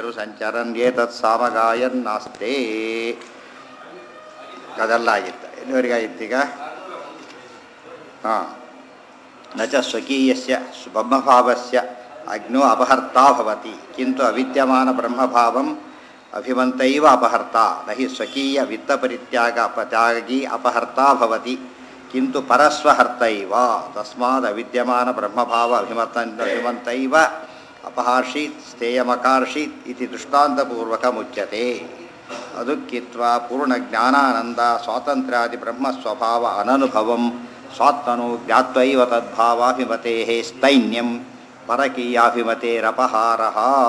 ಮೇರು ಸಂಚರನ್ ಏತತ್ ಸಾಮಗಾಯನ್ ನಾಸ್ತೆ ಅದೆಲ್ಲ ಆಗಿತ್ತು ಎಲ್ಲಿವರೆಗಾಗಿತ್ತೀಗ ಹಾಂ ನ ಚ ಸ್ವಕೀಯಸ್ಯ ಬ್ರಹ್ಮಭಾವಸ್ಯ ಅಗ್ನೋ ಅಪಹರ್ತಾ ಭವತಿ ಕಿಂತು ಅವಿದ್ಯಮಾನ ಬ್ರಹ್ಮಭಾವಂ ಅಭಿಮಂತೈವ ಅಪಹರ್ತ ನ ಹಿ ಸ್ವಕೀಯ ವಿತ್ತಪರಿತ್ಯಾಗ ಅಪತ್ಯಾಗಿ ಅಪಹರ್ತಾ ಭವತಿ ಕಿಂತು ಪರಸ್ವಹರ್ತೈವ ತಸ್ಮಾದ್ ಅವಿದ್ಯಮಾನ ಬ್ರಹ್ಮಭಾವ ಅಭಿಮತ ಅಭಿಮಂತೈವ ಅಪಹರ್ಷೀತ್ ಸ್ಥೇಯಮಕಾರ್ಷೀತ್ ಇತಿ ದೃಷ್ಟಾಂತಪೂರ್ವಕಮುಚ್ಯತೆ ಅದುಕ್ಕಿತ್ವ ಪೂರ್ಣ ಜ್ಞಾನಾನಂದ ಸ್ವಾತಂತ್ರ್ಯಾದಿ ಬ್ರಹ್ಮಸ್ವಭಾವ ಅನನುಭವಂ ಸ್ವಾತ್ಮನು ಜ್ಞಾತ್ವೈವ ತದ್ಭಾವಾಭಿಮತೆ ಸ್ಥೈನ್ಯಂ ಪರಕೀಯಾಭಿಮತೇರಪಹಾರ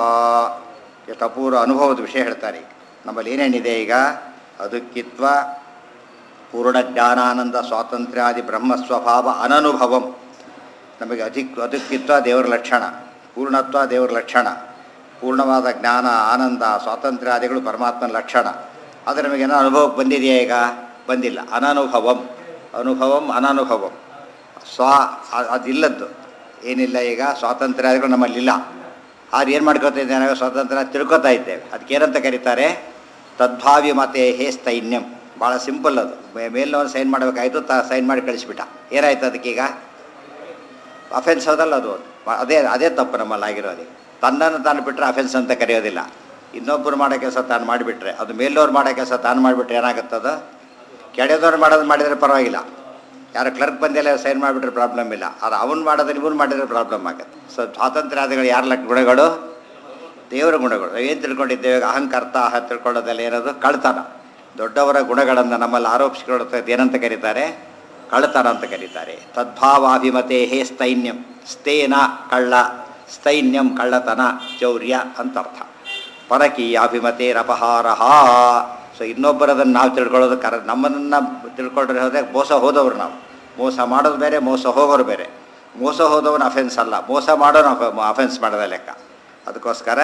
ಯಥಪೂರ್ವ ಅನುಭವದ ವಿಷಯ ಹೇಳ್ತಾರೆ ನಮ್ಮಲ್ಲಿ ಏನೇನಿದೆ ಈಗ ಅದುಕ್ಕಿತ್ವ ಪೂರ್ಣ ಜ್ಞಾನಾನಂದ ಸ್ವಾತಂತ್ರ್ಯಾದಿ ಬ್ರಹ್ಮಸ್ವಭಾವ ಅನನುಭವಂ ನಮಗೆ ಅಧಿಕ್ ಅದಕ್ಕಿತ್ವ ದೇವರ ಲಕ್ಷಣ ಪೂರ್ಣತ್ವ ದೇವರ ಲಕ್ಷಣ ಪೂರ್ಣವಾದ ಜ್ಞಾನ ಆನಂದ ಸ್ವಾತಂತ್ರ್ಯಾದಿಗಳು ಪರಮಾತ್ಮನ ಲಕ್ಷಣ ಆದರೆ ನಮಗೇನೋ ಅನುಭವಕ್ಕೆ ಬಂದಿದೆಯಾ ಈಗ ಬಂದಿಲ್ಲ ಅನನುಭವಂ ಅನುಭವಂ ಅನನುಭವಂ ಸ್ವ ಅ- ಅದಿಲ್ಲದ್ದು ಏನಿಲ್ಲ ಈಗ ಸ್ವಾತಂತ್ರ್ಯಾದಿಗಳು ನಮ್ಮಲ್ಲಿಲ್ಲ ಆದ್ರೆ ಏನು ಮಾಡ್ಕೋತಾ ಇದ್ದೇವೆ ನಾವು ಸ್ವಾತಂತ್ರ್ಯ ತಿಳ್ಕೊತಾ ಇದ್ದೇವೆ ಅದಕ್ಕೆ ಏನಂತ ಕರೀತಾರೆ ತದ್ಭಾವಿ ಮತೆ ಹೇ ಸ್ಥೈನ್ಯಂ ಭಾಳ ಸಿಂಪಲ್ ಅದು ಮೇ- ಮೇಲ್ನವನು ಸೈನ್ ಮಾಡಬೇಕಾಯ್ತು ತ ಸೈನ್ ಮಾಡಿ ಕಳಿಸ್ಬಿಟ್ಟ ಏನಾಯ್ತು ಅದಕ್ಕೀಗ ಅಫೆನ್ಸ್ ಹೌದಲ್ಲ ಅದು ಅದೇ ಅದೇ ತಪ್ಪು ನಮ್ಮಲ್ಲಿ ಆಗಿರೋದು ತನ್ನನ್ನು ತಾನು ಬಿಟ್ಟರೆ ಅಫೆನ್ಸ್ ಅಂತ ಕರೆಯೋದಿಲ್ಲ ಇನ್ನೊಬ್ಬರು ಮಾಡೋ ಕೆಲಸ ತಾನು ಮಾಡಿಬಿಟ್ರೆ ಅದು ಮೇಲವ್ರು ಮಾಡೋ ಕೆಲಸ ತಾನು ಮಾಡಿಬಿಟ್ರೆ ಏನಾಗುತ್ತದು ಕೆಳದವ್ರು ಮಾಡೋದು ಮಾಡಿದರೆ ಪರವಾಗಿಲ್ಲ ಯಾರು ಕ್ಲರ್ಕ್ ಬಂದೆಲ್ಲ ಸೈನ್ ಮಾಡಿಬಿಟ್ರೆ ಪ್ರಾಬ್ಲಮ್ ಇಲ್ಲ ಅದು ಅವನು ಮಾಡೋದ್ರೆ ಇವನು ಮಾಡಿದ್ರೆ ಪ್ರಾಬ್ಲಮ್ ಆಗುತ್ತೆ ಸೊ ಸ್ವಾತಂತ್ರ್ಯಾದಿಗಳು ಯಾರ ಲಕ್ ಗುಣಗಳು ದೇವರ ಗುಣಗಳು ಏನು ತಿಳ್ಕೊಂಡಿದ್ದೇವೆ ಅಹಂಕರ್ತ ಅಹ ತಿಳ್ಕೊಳ್ಳೋದೆಲ್ಲ ಏನದು ಕಳ್ತನ ದೊಡ್ಡವರ ಗುಣಗಳನ್ನು ನಮ್ಮಲ್ಲಿ ಆರೋಪಿಸಿಕೊಳ್ಳುತ್ತದೆ ಏನಂತ ಕರೀತಾರೆ ಕಳ್ತನ ಅಂತ ಕರೀತಾರೆ ತದ್ಭಾವಾಭಿಮತೆ ಹೇ ಸ್ಥೈನ್ಯಂ ಸ್ಥೇನ ಕಳ್ಳ ಸ್ಥೈನ್ಯಂ ಕಳ್ಳತನ ಚೌರ್ಯ ಅಂತ ಅರ್ಥ ಪರಕೀಯಾಭಿಮತೇರಪಹಾರ ಸೊ ಇನ್ನೊಬ್ಬರದನ್ನು ನಾವು ತಿಳ್ಕೊಳ್ಳೋದು ಕರ ನಮ್ಮನ್ನು ತಿಳ್ಕೊಂಡ್ರೆ ಹೋದ್ರೆ ಮೋಸ ಹೋದವರು ನಾವು ಮೋಸ ಮಾಡೋದು ಬೇರೆ ಮೋಸ ಹೋಗೋರು ಬೇರೆ ಮೋಸ ಹೋದವನು ಅಫೆನ್ಸ್ ಅಲ್ಲ ಮೋಸ ಮಾಡೋನು ಅಫೆನ್ಸ್ ಮಾಡೋದ ಲೆಕ್ಕ ಅದಕ್ಕೋಸ್ಕರ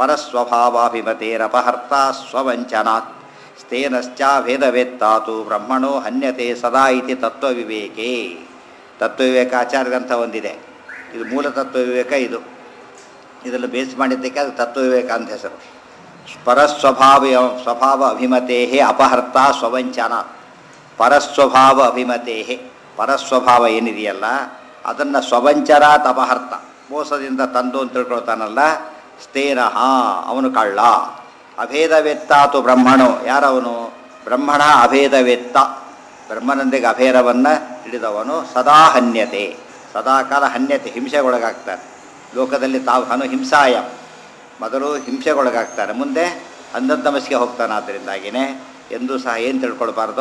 ಪರಸ್ವಭಾವಾಭಿಮತೇರಪಹರ್ತ ಸ್ವವಂಚನಾತ್ ಸ್ಥೇನಶ್ಚಾಭೇದವೇತ್ತಾತು ಬ್ರಹ್ಮಣೋ ಹನ್ಯತೆ ಸದಾ ಇತಿ ತತ್ವವಿವೇಕೆ ತತ್ವವಿವೇಕ ಆಚಾರ್ಯದಂಥ ಒಂದಿದೆ ಇದು ಮೂಲ ತತ್ವವಿವೇಕ ಇದು ಇದನ್ನು ಬೇಸ್ ಮಾಡಿದ್ದಕ್ಕೆ ಅದು ತತ್ವವಿವೇಕ ಅಂತ ಹೆಸರು ಪರಸ್ವಭಾವ ಸ್ವಭಾವ ಅಭಿಮತೇ ಅಪಹರ್ತ ಸ್ವವಂಚನ ಪರಸ್ವಭಾವ ಅಭಿಮತೇ ಪರಸ್ವಭಾವ ಏನಿದೆಯಲ್ಲ ಅದನ್ನು ಸ್ವವಂಚರಾತ್ ಅಪಹರ್ತ ಮೋಸದಿಂದ ತಂದು ಅಂತ ತಿಳ್ಕೊಳ್ತಾನಲ್ಲ ಸ್ಥೇನಃ ಅವನು ಕಳ್ಳ ಅಭೇದವೆತ್ತಾತು ಬ್ರಹ್ಮಣೋ ಯಾರವನು ಬ್ರಹ್ಮಣ ಅಭೇದವೆತ್ತ ಬ್ರಹ್ಮನೊಂದಿಗೆ ಅಭೇದವನ್ನು ಹಿಡಿದವನು ಸದಾ ಹನ್ಯತೆ ಸದಾಕಾಲ ಹನ್ಯತೆ ಹಿಂಸೆಗೊಳಗಾಗ್ತಾನೆ ಲೋಕದಲ್ಲಿ ತಾವು ಹನು ಹಿಂಸಾಯ ಮೊದಲು ಹಿಂಸೆಗೊಳಗಾಗ್ತಾನೆ ಮುಂದೆ ಅಂಧಂತಮಸ್ಗೆ ಹೋಗ್ತಾನೆ ಆದ್ದರಿಂದಾಗಿಯೇ ಎಂದೂ ಸಹ ಏನು ತಿಳ್ಕೊಳ್ಬಾರ್ದು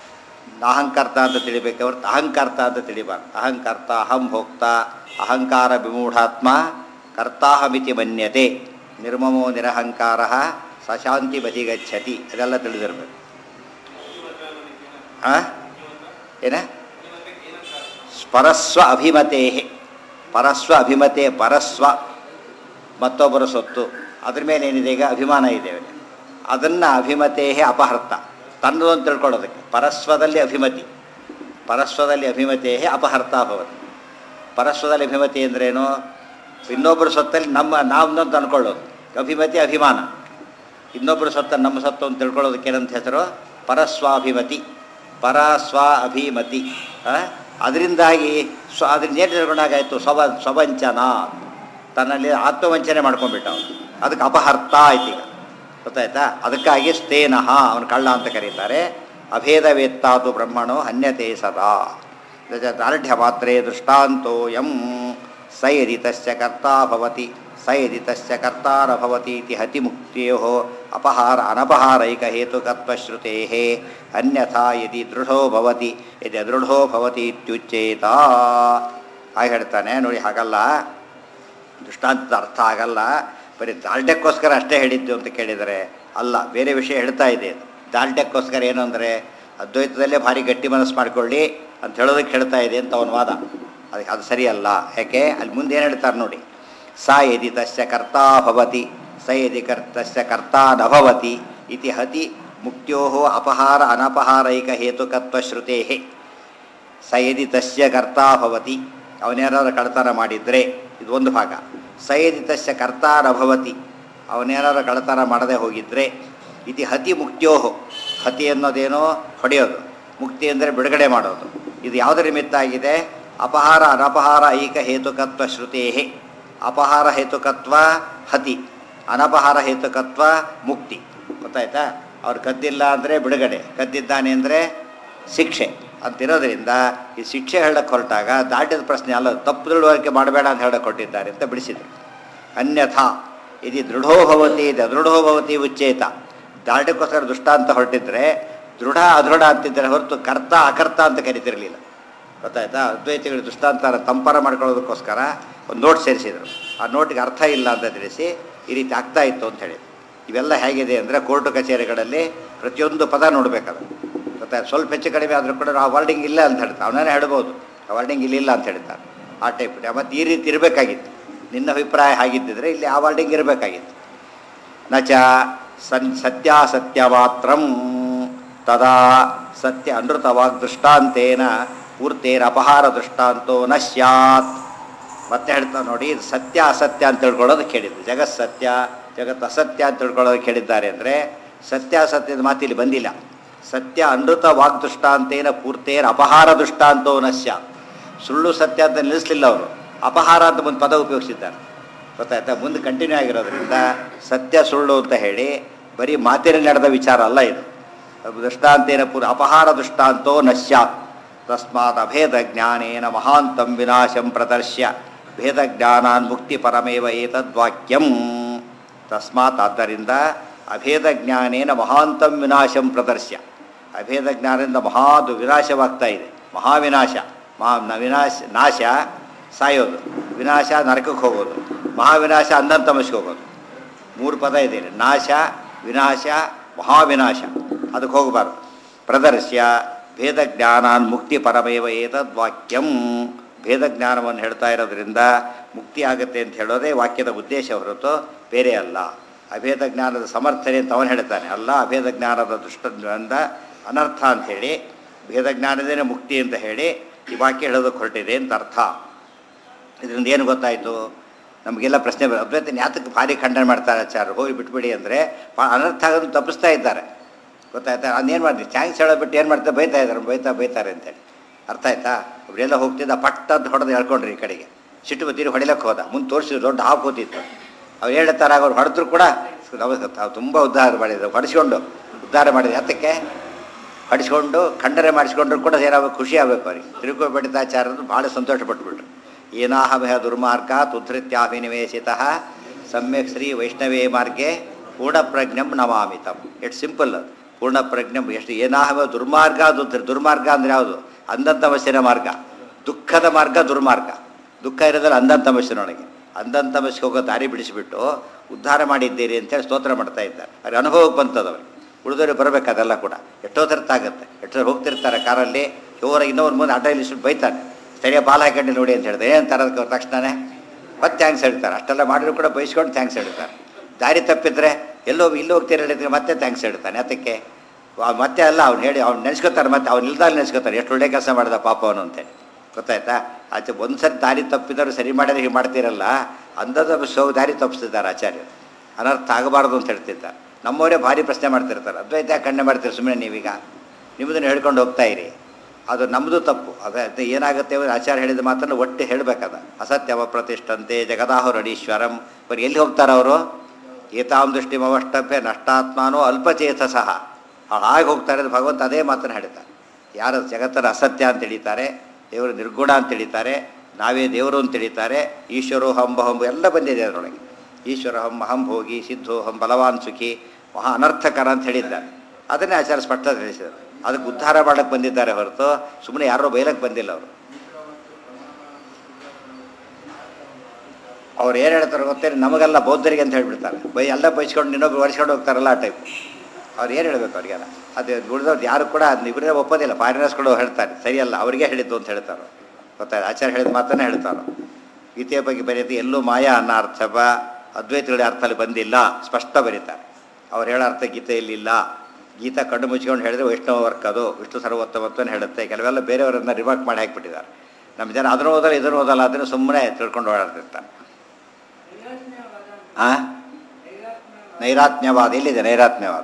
ಅಹಂಕರ್ತ ಅಂತ ತಿಳಿಬೇಕು ಹೊರತು ಅಹಂಕರ್ತ ಅಂತ ತಿಳಿಬಾರ್ದು ಅಹಂಕರ್ತ ಅಹಂ ಭೋಕ್ತ ಅಹಂಕಾರ ವಿಮೂಢಾತ್ಮ ಕರ್ತಾಹಮಿತಿ ಮನ್ಯತೆ ನಿರ್ಮಮೋ ನಿರಹಂಕಾರ ಸಶಾಂತಿ ಬದಿಗಚ್ಚತಿ ಅದೆಲ್ಲ ತಿಳಿದಿರ್ಬೇಕು ಆ ಏನ ಪರಸ್ವ ಅಭಿಮತೇ ಪರಸ್ವ ಅಭಿಮತೆ ಪರಸ್ವ ಮತ್ತೊಬ್ಬರ ಸೊತ್ತು ಅದ್ರ ಮೇಲೆ ಏನಿದೆ ಈಗ ಅಭಿಮಾನ ಇದೆ ಅದನ್ನು ಅಭಿಮತೇ ಅಪಹರ್ತ ತನ್ನದು ಅಂತ ತಿಳ್ಕೊಳ್ಳೋದಕ್ಕೆ ಪರಸ್ವದಲ್ಲಿ ಅಭಿಮತಿ ಪರಸ್ವದಲ್ಲಿ ಅಭಿಮತೇ ಅಪಹರ್ತ ಭವತಿ ಪರಸ್ವದಲ್ಲಿ ಅಭಿಮತಿ ಅಂದ್ರೇನು ಇನ್ನೊಬ್ಬರ ಸೊತ್ತಲ್ಲಿ ನಮ್ಮ ನಾವೊಂದಂತ ಅಂದ್ಕೊಳ್ಳೋದು ಅಭಿಮತಿ ಅಭಿಮಾನ ಇನ್ನೊಬ್ಬರ ಸೊತ್ತ ನಮ್ಮ ಸೊತ್ತು ಅಂತ ತಿಳ್ಕೊಳ್ಳೋದಕ್ಕೆ ಏನಂತ ಹೆಸರು ಪರಸ್ವಾಭಿಮತಿ ಪರಸ್ವ ಅಭಿಮತಿ ಅದರಿಂದಾಗಿ ಸ್ವ ಅದರಿಂದ ಏನು ತಿಳ್ಕೊಂಡಾಗಾಯಿತು ಸ್ವಭ ಸ್ವವಂಚನ ತನ್ನಲ್ಲಿ ಆತ್ಮವಂಚನೆ ಮಾಡ್ಕೊಂಡ್ಬಿಟ್ಟ ಅವನು ಅದಕ್ಕೆ ಅಪಹರ್ತ ಆಯ್ತು ಈಗ ಗೊತ್ತಾಯ್ತಾ ಅದಕ್ಕಾಗಿ ಸ್ಥೇನಃ ಅವನು ಕಳ್ಳ ಅಂತ ಕರೀತಾರೆ ಅಭೇದವೇತ್ತಾತು ಬ್ರಹ್ಮಣೋ ಹನ್ಯತೆ ಸದಾ ದಾರ್ಢ್ಯ ಮಾತ್ರೇ ದೃಷ್ಟಾಂತೋ ಯಂ ಸ ಯದಿ ತಸ್ಯ ಕರ್ತಾ ಭವತಿ ಸ ಯದಿ ತಸ್ಯ ಕರ್ತಾರ ಭವತಿ ಇತಿ ಹತಿಮುಕ್ತಿಯೋ ಅಪಹಾರ ಅನಪಹಾರೈಕ ಹೇತುಕತ್ವಶ್ರುತೆ ಅನ್ಯಥಾ ಯದಿ ದೃಢೋ ಭವತಿ ಯದಿ ಅದೃಢೋ ಭವತಿ ಇತ್ಯುಚ್ಚೇತ ಹಾಗೆ ಹೇಳ್ತಾನೆ ನೋಡಿ ಹಾಗಲ್ಲ ದೃಷ್ಟಾಂತದ ಅರ್ಥ ಆಗಲ್ಲ ಬರೀ ದಾಲ್ಡ್ಯಕ್ಕೋಸ್ಕರ ಅಷ್ಟೇ ಹೇಳಿದ್ದು ಅಂತ ಕೇಳಿದರೆ ಅಲ್ಲ ಬೇರೆ ವಿಷಯ ಹೇಳ್ತಾ ಇದೆ ಅದು ದಾಲ್ಡ್ಯಕ್ಕೋಸ್ಕರ ಏನು ಅಂದರೆ ಅದ್ವೈತದಲ್ಲೇ ಭಾರಿ ಗಟ್ಟಿ ಮನಸ್ಸು ಮಾಡ್ಕೊಳ್ಳಿ ಅಂತ ಹೇಳೋದಕ್ಕೆ ಹೇಳ್ತಾ ಇದೆ ಅಂತ ಅವನ ವಾದ ಅದಕ್ಕೆ ಅದು ಸರಿಯಲ್ಲ ಯಾಕೆ ಅಲ್ಲಿ ಮುಂದೆ ಏನು ಹೇಳ್ತಾರೆ ನೋಡಿ ಸ ಯದಿ ತಸ್ಯ ಕರ್ತಾ ಭವತಿ ಸ ಯದಿ ಕರ್ ತಸ್ಯ ಕರ್ತಾ ನ ಭವತಿ ಇತಿ ಹತಿ ಮುಕ್ತ್ಯೋ ಅಪಹಾರ ಅನಪಹಾರೈಕ ಹೇತುಕತ್ವಶ್ರುತೇ ಸ ಯದಿ ತಸ್ಯ ಕರ್ತಾ ಭವತಿ ಅವನೇನಾದ್ರು ಕಳ್ತನ ಮಾಡಿದರೆ ಇದು ಒಂದು ಭಾಗ ಸ ಯದಿ ತಸ್ಯ ಕರ್ತಾ ನ ಭವತಿ ಅವನೇನಾದ್ರು ಕಳತನ ಮಾಡದೆ ಹೋಗಿದ್ರೆ ಇತಿ ಹತಿ ಮುಕ್ತಿಯೋಹು ಹತಿ ಅನ್ನೋದೇನೋ ಹೊಡೆಯೋದು ಮುಕ್ತಿ ಅಂದರೆ ಬಿಡುಗಡೆ ಮಾಡೋದು ಇದು ಯಾವುದರ ನಿಮಿತ್ತ ಆಗಿದೆ ಅಪಹಾರ ಅನಪಹಾರ ಐಕ ಹೇತುಕತ್ವ ಶ್ರುತೇಹಿ ಅಪಹಾರ ಹೇತುಕತ್ವ ಹತಿ ಅನಪಹಾರ ಹೇತುಕತ್ವ ಮುಕ್ತಿ ಗೊತ್ತಾಯ್ತಾ ಅವ್ರು ಕದ್ದಿಲ್ಲ ಅಂದರೆ ಬಿಡುಗಡೆ ಕದ್ದಿದ್ದಾನೆ ಅಂದರೆ ಶಿಕ್ಷೆ ಅಂತಿರೋದ್ರಿಂದ ಈ ಶಿಕ್ಷೆ ಹೇಳಕ್ಕೆ ಹೊರಟಾಗ ದಾಟಿದ ಪ್ರಶ್ನೆ ಅಲ್ಲ ತಪ್ಪು ತಿಳುವಳಿಕೆ ಮಾಡಬೇಡ ಅಂತ ಹೇಳಕ್ಕೆ ಕೊಟ್ಟಿದ್ದಾರೆ ಅಂತ ಬಿಡಿಸಿದರು ಅನ್ಯಥಾ ಇದು ದೃಢೋ ಭವತಿ ಇದು ಅದೃಢೋ ಭವತಿ ಉಚ್ಚೇತ ದಾಟಕ್ಕೋಸ್ಕರ ದುಷ್ಟ ಅಂತ ಹೊರಟಿದ್ರೆ ದೃಢ ಅದೃಢ ಅಂತಿದ್ದರೆ ಹೊರತು ಕರ್ತ ಅಕರ್ತ ಅಂತ ಕರಿತಿರಲಿಲ್ಲ ಗೊತ್ತಾಯ್ತಾ ಅದ್ವೈತಿಗಳು ದುಷ್ಟಾಂತ ತಂಪರ ಮಾಡ್ಕೊಳ್ಳೋದಕ್ಕೋಸ್ಕರ ಒಂದು ನೋಟ್ ಸೇರಿಸಿದರು ಆ ನೋಟಿಗೆ ಅರ್ಥ ಇಲ್ಲ ಅಂತ ತಿಳಿಸಿ ಈ ರೀತಿ ಆಗ್ತಾ ಇತ್ತು ಅಂತ ಹೇಳಿ ಇವೆಲ್ಲ ಹೇಗಿದೆ ಅಂದರೆ ಕೋರ್ಟು ಕಚೇರಿಗಳಲ್ಲಿ ಪ್ರತಿಯೊಂದು ಪದ ನೋಡಬೇಕದು ಗೊತ್ತಾಯ್ತು ಸ್ವಲ್ಪ ಹೆಚ್ಚು ಕಡಿಮೆ ಆದರೂ ಕೂಡ ಆ ವರ್ಡಿಂಗ್ ಇಲ್ಲ ಅಂತ ಹೇಳ್ತಾರೆ ಅವನೇ ಹೇಳ್ಬೋದು ಆ ವರ್ಡಿಂಗ್ ಇಲ್ಲಿಲ್ಲ ಅಂತ ಹೇಳ್ತಾರೆ ಆ ಟೈಪ್ ಮತ್ತು ಈ ರೀತಿ ಇರಬೇಕಾಗಿತ್ತು ನಿನ್ನ ಅಭಿಪ್ರಾಯ ಹಾಗಿದ್ದಿದ್ರೆ ಇಲ್ಲಿ ಆ ವರ್ಡಿಂಗ್ ಇರಬೇಕಾಗಿತ್ತು ನಚ ಸನ್ ಸತ್ಯಾಸತ್ಯ ಮಾತ್ರಂ ತದಾ ಸತ್ಯ ಅನೃತವಾಗ್ ದೃಷ್ಟಾಂತೇನ ಪೂರ್ತೇನ ಅಪಹಾರ ದೃಷ್ಟಾಂತೋ ನ ಸ್ಯಾತ್ ಮತ್ತೆ ಹೇಳ್ತಾ ನೋಡಿ ಇದು ಸತ್ಯ ಅಸತ್ಯ ಅಂತ ತಿಳ್ಕೊಳ್ಳೋದು ಕೇಳಿದ್ದು ಜಗತ್ ಸತ್ಯ ಜಗತ್ ಅಸತ್ಯ ಅಂತ ತಿಳ್ಕೊಳ್ಳೋದು ಕೇಳಿದ್ದಾರೆ ಅಂದರೆ ಸತ್ಯ ಅಸತ್ಯದ ಮಾತು ಇಲ್ಲಿ ಬಂದಿಲ್ಲ ಸತ್ಯ ಅನೃತ ವಾಗ್ ದೃಷ್ಟಾಂತೇನ ಪೂರ್ತೇನ ಅಪಹಾರ ದೃಷ್ಟಾಂತೋ ನ ಸ್ಯಾತ್ ಸುಳ್ಳು ಸತ್ಯ ಅಂತ ನಿಲ್ಲಿಸಲಿಲ್ಲ ಅವರು ಅಪಹಾರ ಅಂತ ಒಂದು ಪದ ಉಪಯೋಗಿಸಿದ್ದಾರೆ ಗೊತ್ತಾಯ್ತಾ ಮುಂದೆ ಕಂಟಿನ್ಯೂ ಆಗಿರೋದ್ರಿಂದ ಸತ್ಯ ಸುಳ್ಳು ಅಂತ ಹೇಳಿ ಬರೀ ಮಾತಿನಲ್ಲಿ ನಡೆದ ವಿಚಾರ ಅಲ್ಲ ಇದು ದೃಷ್ಟಾಂತೇನ ಪೂರ ಅಪಹಾರ ದೃಷ್ಟಾಂತೋ ನಶ್ಯಾತ್ ತಸ್ಮಾತ್ ಅಭೇದ ಜ್ಞಾನೇನ ಮಹಾಂತಂ ವಿನಾಶಂ ಪ್ರದರ್ಶ್ಯ ಭೇದ ಜ್ಞಾನಾನ್ ಮುಕ್ತಿ ಪರಮೇವ ಏತದ್ವಾಕ್ಯಂ ತಸ್ಮಾತ್ ಆದ್ದರಿಂದ ಅಭೇದ ಜ್ಞಾನೇನ ಮಹಾಂತಂ ವಿನಾಶಂ ಪ್ರದರ್ಶ್ಯ ಅಭೇದ ಜ್ಞಾನದಿಂದ ಮಹಾದು ವಿನಾಶವಾಗ್ತಾ ಇದೆ ಮಹಾವಿನಾಶ ಮಹಾ ನ- ವಿನಾಶ ನಾಶ ಸಾಯೋದು ವಿನಾಶ ನರಕಕ್ಕೆ ಹೋಗೋದು ಮಹಾವಿನಾಶ ಅಂಧಂತಮಸ್ಗೆ ಹೋಗೋದು ಮೂರು ಪದ ಇದೆ ಇಲ್ಲಿ. ನಾಶ ವಿನಾಶ ಮಹಾವಿನಾಶ ಅದಕ್ಕೆ ಹೋಗಬಾರ್ದು ಪ್ರದರ್ಶ್ಯ ಭೇದ ಜ್ಞಾನಾನ್ ಮುಕ್ತಿ ಪರಮೇವ ಏತದ್ ವಾಕ್ಯಂ ಭೇದ ಜ್ಞಾನವನ್ನು ಹೇಳ್ತಾ ಇರೋದ್ರಿಂದ ಮುಕ್ತಿ ಆಗುತ್ತೆ ಅಂತ ಹೇಳೋದೇ ವಾಕ್ಯದ ಉದ್ದೇಶ ಹೊರತು ಬೇರೆ ಅಲ್ಲ ಅಭೇದ ಜ್ಞಾನದ ಸಮರ್ಥನೆ ಅಂತ ಅವನು ಹೇಳ್ತಾನೆ ಅಲ್ಲ ಅಭೇದ ಜ್ಞಾನದ ದುಷ್ಟದಿಂದ ಅನರ್ಥ ಅಂಥೇಳಿ ಭೇದ ಜ್ಞಾನದೇ ಮುಕ್ತಿ ಅಂತ ಹೇಳಿ ಈ ವಾಕ್ಯ ಹೇಳೋದಕ್ಕೆ ಹೊರಟಿದೆ ಅಂತ ಅರ್ಥ ಇದರಿಂದ ಏನು ಗೊತ್ತಾಯಿತು ನಮಗೆಲ್ಲ ಪ್ರಶ್ನೆ ಬರ ಅದ್ವೈತ ಯಾತಕ್ಕೆ ಭಾರಿ ಖಂಡನೆ ಮಾಡ್ತಾರೆ ಆಚಾರ್ಯರು ಹೋಗಿ ಬಿಟ್ಬಿಡಿ ಅಂದರೆ ಅನರ್ಥ ಆಗೋದನ್ನು ತಪ್ಪಿಸ್ತಾ ಇದ್ದಾರೆ ಗೊತ್ತಾಯ್ತಾ ಅದೇನು ಮಾಡ್ತೀವಿ ಚಾನ್ಸ್ ಹೇಳೋ ಬಿಟ್ಟು ಏನು ಮಾಡ್ತಾರೆ ಬೈತಾ ಇದ್ದಾರೆ ಬೈತಾ ಬೈತಾರೆ ಅಂತೇಳಿ ಅರ್ಥ ಆಯ್ತಾ ಅವರೆಲ್ಲ ಹೋಗ್ತಿದ್ದ ಪಟ್ ಅಂತ ಹೊಡೆದು ಹೇಳ್ಕೊಂಡ್ರಿ ಈ ಕಡೆಗೆ ಸಿಟ್ಟು ಬತ್ತೀರಿ ಹೊಡಿಲಕ್ಕೆ ಹೋದ ಮುಂದೆ ತೋರಿಸಿದ್ರು ದೊಡ್ಡ ಹಾವು ಕೂತಿತ್ತು ಅವ್ರು ಹೇಳ್ತಾರೆ ಅವ್ರು ಹೊಡೆದ್ರು ಕೂಡ ನಾವು ತುಂಬ ಉದ್ಧಾರ ಮಾಡಿದ್ರು ಹೊಡಿಸ್ಕೊಂಡು ಉದ್ಧಾರ ಮಾಡಿದ್ರು ಯಾತಕ್ಕೆ ಹೊಡಿಸ್ಕೊಂಡು ಖಂಡನೆ ಮಾಡಿಸ್ಕೊಂಡ್ರು ಕೂಡ ಏನಾಗಬೇಕು ಖುಷಿ ಆಗಬೇಕು ಅವ್ರಿಗೆ ತಿರುಕೋಬೇಡಿತಾಚಾರ್ಯರು ಭಾಳ ಸಂತೋಷ ಪಟ್ಬಿಟ್ರು ಏನಾಹಮಯ ದುರ್ಮಾರ್ಗ ತುಧೃತ್ಯಾಭಿನಿವೇಶಿತ ಸಮ್ಯಕ್ ಶ್ರೀ ವೈಷ್ಣವೇ ಮಾರ್ಗೆ ಪೂರ್ಣಪ್ರಜ್ಞಂ ನಮಾಮಿತಂ ಇಟ್ ಸಿಂಪಲ್ ಅದು ಪೂರ್ಣಪ್ರಜ್ಞಂ ಎಷ್ಟು ಏನಾಹಮ ದುರ್ಮಾರ್ಗ ದುಧೃ ದುರ್ಮಾರ್ಗ ಅಂದರೆ ಯಾವುದು ಅಂಧಂತಮಸ್ಸಿನ ಮಾರ್ಗ ದುಃಖದ ಮಾರ್ಗ ದುರ್ಮಾರ್ಗ ದುಃಖ ಇರೋದ್ರಲ್ಲಿ ಅಂಧಂತಮಸ್ಸಿನೊಳಗೆ ಅಂಧಂತಮಸ್ಸಿಗೆ ಹೋಗೋ ದಾರಿ ಬಿಡಿಸಿಬಿಟ್ಟು ಉದ್ಧಾರ ಮಾಡಿದ್ದೀರಿ ಅಂತೇಳಿ ಸ್ತೋತ್ರ ಮಾಡ್ತಾ ಇದ್ದಾರೆ ಅವ್ರಿಗೆ ಅನುಭವಕ್ಕೆ ಬಂತದ ಅವ್ರಿಗೆ ಉಳಿದವ್ರಿಗೆ ಬರಬೇಕು ಅದೆಲ್ಲ ಕೂಡ ಎಷ್ಟೋ ಆಗುತ್ತೆ ಎಷ್ಟೋ ಹೋಗ್ತಿರ್ತಾರೆ ಕಾರಲ್ಲಿ ಇವರ ಇನ್ನೊಂದು ಮುಂದೆ ಆಟೋ ನಿಲ್ಲಿಸ್ಬಿಟ್ಟು ಬೈತಾನೆ ಸರಿಯಾಗಿ ಬಾಲ್ ಹಾಕೊಂಡು ನೋಡಿ ಅಂತ ಹೇಳಿದ್ರೆ ಏನು ತರೋದಕ್ಕೆ ಅವ್ರು ತಕ್ಷಣನೇ ಮತ್ತೆ ಥ್ಯಾಂಕ್ಸ್ ಹೇಳ್ತಾರೆ ಅಷ್ಟೆಲ್ಲ ಮಾಡಿದ್ರು ಕೂಡ ಬೈಸ್ಕೊಂಡು ಥ್ಯಾಂಕ್ಸ್ ಹೇಳ್ತಾರೆ ದಾರಿ ತಪ್ಪಿದ್ರೆ ಎಲ್ಲೋ ಇಲ್ಲಿ ಹೋಗ್ತೀರ ಹೇಳಿದ್ರೆ ಮತ್ತೆ ಥ್ಯಾಂಕ್ಸ್ ಹೇಳ್ತಾನೆ ಅದಕ್ಕೆ ಮತ್ತೆ ಅಲ್ಲ ಅವ್ನು ಹೇಳಿ ಅವ್ನು ನೆನೆಸ್ಕೊತಾರೆ ಮತ್ತೆ ಅವ್ನು ಇಲ್ದಾಗ ನೆನೆಸ್ಕೊತಾರೆ ಎಷ್ಟು ಒಳ್ಳೆ ಕೆಲಸ ಮಾಡಿದ ಪಾಪ ಅವನು ಅಂತೇಳಿ ಗೊತ್ತಾಯ್ತಾ ಆಚೆ ಒಂದು ಸರಿ ದಾರಿ ತಪ್ಪಿದ್ರು ಸರಿ ಮಾಡಿದ್ರೆ ಹೀಗೆ ಮಾಡ್ತೀರಲ್ಲ ಅಂದದ ಸೋ ದಾರಿ ತಪ್ಪಿಸ್ತಿದ್ದಾರೆ ಆಚಾರ್ಯರು ಅನರ್ಥ ಆಗಬಾರ್ದು ಅಂತ ಹೇಳ್ತಿದ್ದಾರೆ ನಮ್ಮವರೇ ಭಾರಿ ಪ್ರಶ್ನೆ ಮಾಡ್ತಿರ್ತಾರೆ ಅದ್ವೈತ ಯಾಕೆ ಕಣ್ಣೆ ಮಾಡ್ತೀರಿ ಸುಮ್ಮನೆ ನೀವೀಗ ನಿಮ್ಮದನ್ನು ಹೇಳ್ಕೊಂಡು ಹೋಗ್ತಾ ಇರಿ ಅದು ನಮ್ಮದು ತಪ್ಪು ಅದೇ ಏನಾಗುತ್ತೆ ಅಂದ್ರೆ ಆಚಾರ್ಯ ಹೇಳಿದ ಮಾತನ್ನು ಒಟ್ಟು ಹೇಳಬೇಕದ ಅಸತ್ಯವ ಪ್ರತಿಷ್ಠಂತೆ ಜಗದಾಹುರಣೀಶ್ವರಂ ಬರೀ ಎಲ್ಲಿ ಹೋಗ್ತಾರೆ ಅವರು ಏತಾಂ ದೃಷ್ಟಿ ಮವಷ್ಟಭ್ಯ ನಷ್ಟಾತ್ಮಾನೋ ಅಲ್ಪಚೇತ ಸಹ ಹಾಗೆ ಹೋಗ್ತಾರೆ ಅಂತ ಭಗವಂತ ಅದೇ ಮಾತನ್ನು ಹೇಳ್ತಾರೆ ಯಾರು ಜಗತ್ತರ ಅಸತ್ಯ ಅಂತ ತಿಳಿತಾರೆ ದೇವರು ನಿರ್ಗುಣ ಅಂತ ತಿಳಿತಾರೆ ನಾವೇ ದೇವರು ಅಂತ ತಿಳಿತಾರೆ ಈಶ್ವರೋ ಹಂಬ ಹಂಬು ಎಲ್ಲ ಬಂದಿದೆ ಅದರೊಳಗೆ ಈಶ್ವರ ಹಂ ಅಹಂ ಭೋಗಿ ಸಿದ್ಧೋ ಹಂ ಬಲವಾನ್ ಸುಖಿ ಮಹಾ ಅನರ್ಥಕರ ಅಂತ ಹೇಳಿದ್ದಾರೆ ಅದನ್ನೇ ಆಚಾರ ಸ್ಪಷ್ಟ ತಿಳಿಸಿದರು ಅದಕ್ಕೆ ಉದ್ಧಾರ ಮಾಡಕ್ಕೆ ಬಂದಿದ್ದಾರೆ ಹೊರತು ಸುಮ್ಮನೆ ಯಾರೋ ಬೈಲಕ್ಕೆ ಬಂದಿಲ್ಲ ಅವರು ಅವ್ರು ಏನು ಹೇಳ್ತಾರೆ ಗೊತ್ತೇ ನಮಗೆಲ್ಲ ಬೌದ್ಧರಿಗೆ ಅಂತ ಹೇಳ್ಬಿಡ್ತಾರೆ ಬೈ ಎಲ್ಲ ಬೈಸ್ಕೊಂಡು ಇನ್ನೊಬ್ರು ಒರೆಸ್ಕೊಂಡು ಹೋಗ್ತಾರಲ್ಲ ಆ ಟೈಪ್ ಅವ್ರು ಏನು ಹೇಳ್ಬೇಕು ಅವ್ರಿಗೆಲ್ಲ ಅದು ಉಳಿದವ್ರು ಯಾರು ಕೂಡ ಅದನ್ನ ಇಬ್ಬರೇ ಒಪ್ಪೋದಿಲ್ಲ ಫಾರಿನರ್ಸ್ಗಳು ಹೇಳ್ತಾರೆ ಸರಿಯಲ್ಲ ಅವರಿಗೆ ಹೇಳಿದ್ದು ಅಂತ ಹೇಳ್ತಾರೆ ಗೊತ್ತಾಯ್ತು ಆಚಾರ್ಯ ಹೇಳಿದ ಮಾತನ್ನೇ ಹೇಳ್ತಾರೆ ಗೀತೆಯ ಬಗ್ಗೆ ಬರೆಯೋದು ಎಲ್ಲೂ ಮಾಯಾ ಅನ್ನೋ ಅರ್ಥ ಬ ಅದ್ವೈತಗಳ ಅರ್ಥ ಅಲ್ಲಿ ಬಂದಿಲ್ಲ ಸ್ಪಷ್ಟ ಬರೀತಾರೆ ಅವ್ರು ಹೇಳೋ ಅರ್ಥ ಗೀತೆಯಲ್ಲಿ ಇಲ್ಲ ಗೀತಾ ಕಣ್ಣು ಮುಚ್ಕೊಂಡು ಹೇಳಿದ್ರೆ ವೈಷ್ಣವ ವರ್ಕ್ ಅದು ವಿಷ್ಣು ಸರ್ವೋತ್ತಮತ್ವನ ಹೇಳುತ್ತೆ ಕೆಲವೆಲ್ಲ ಬೇರೆಯವರನ್ನ ರಿಮಾರ್ಕ್ ಮಾಡಿ ಹಾಕಿಬಿಟ್ಟಿದ್ದಾರೆ ನಮ್ಮ ಜನ ಅದನ್ನು ಓದಲ್ಲ ಇದನ್ನು ಓದಲ್ಲ ಅದನ್ನು ಸುಮ್ಮನೆ ತಿಳ್ಕೊಂಡು ಓಡಾಡ್ತಿರ್ತಾರೆ ಆ ನೈರಾತ್ಮ್ಯವಾದ ಎಲ್ಲಿದೆ ನೈರಾತ್ಮ್ಯವಾದ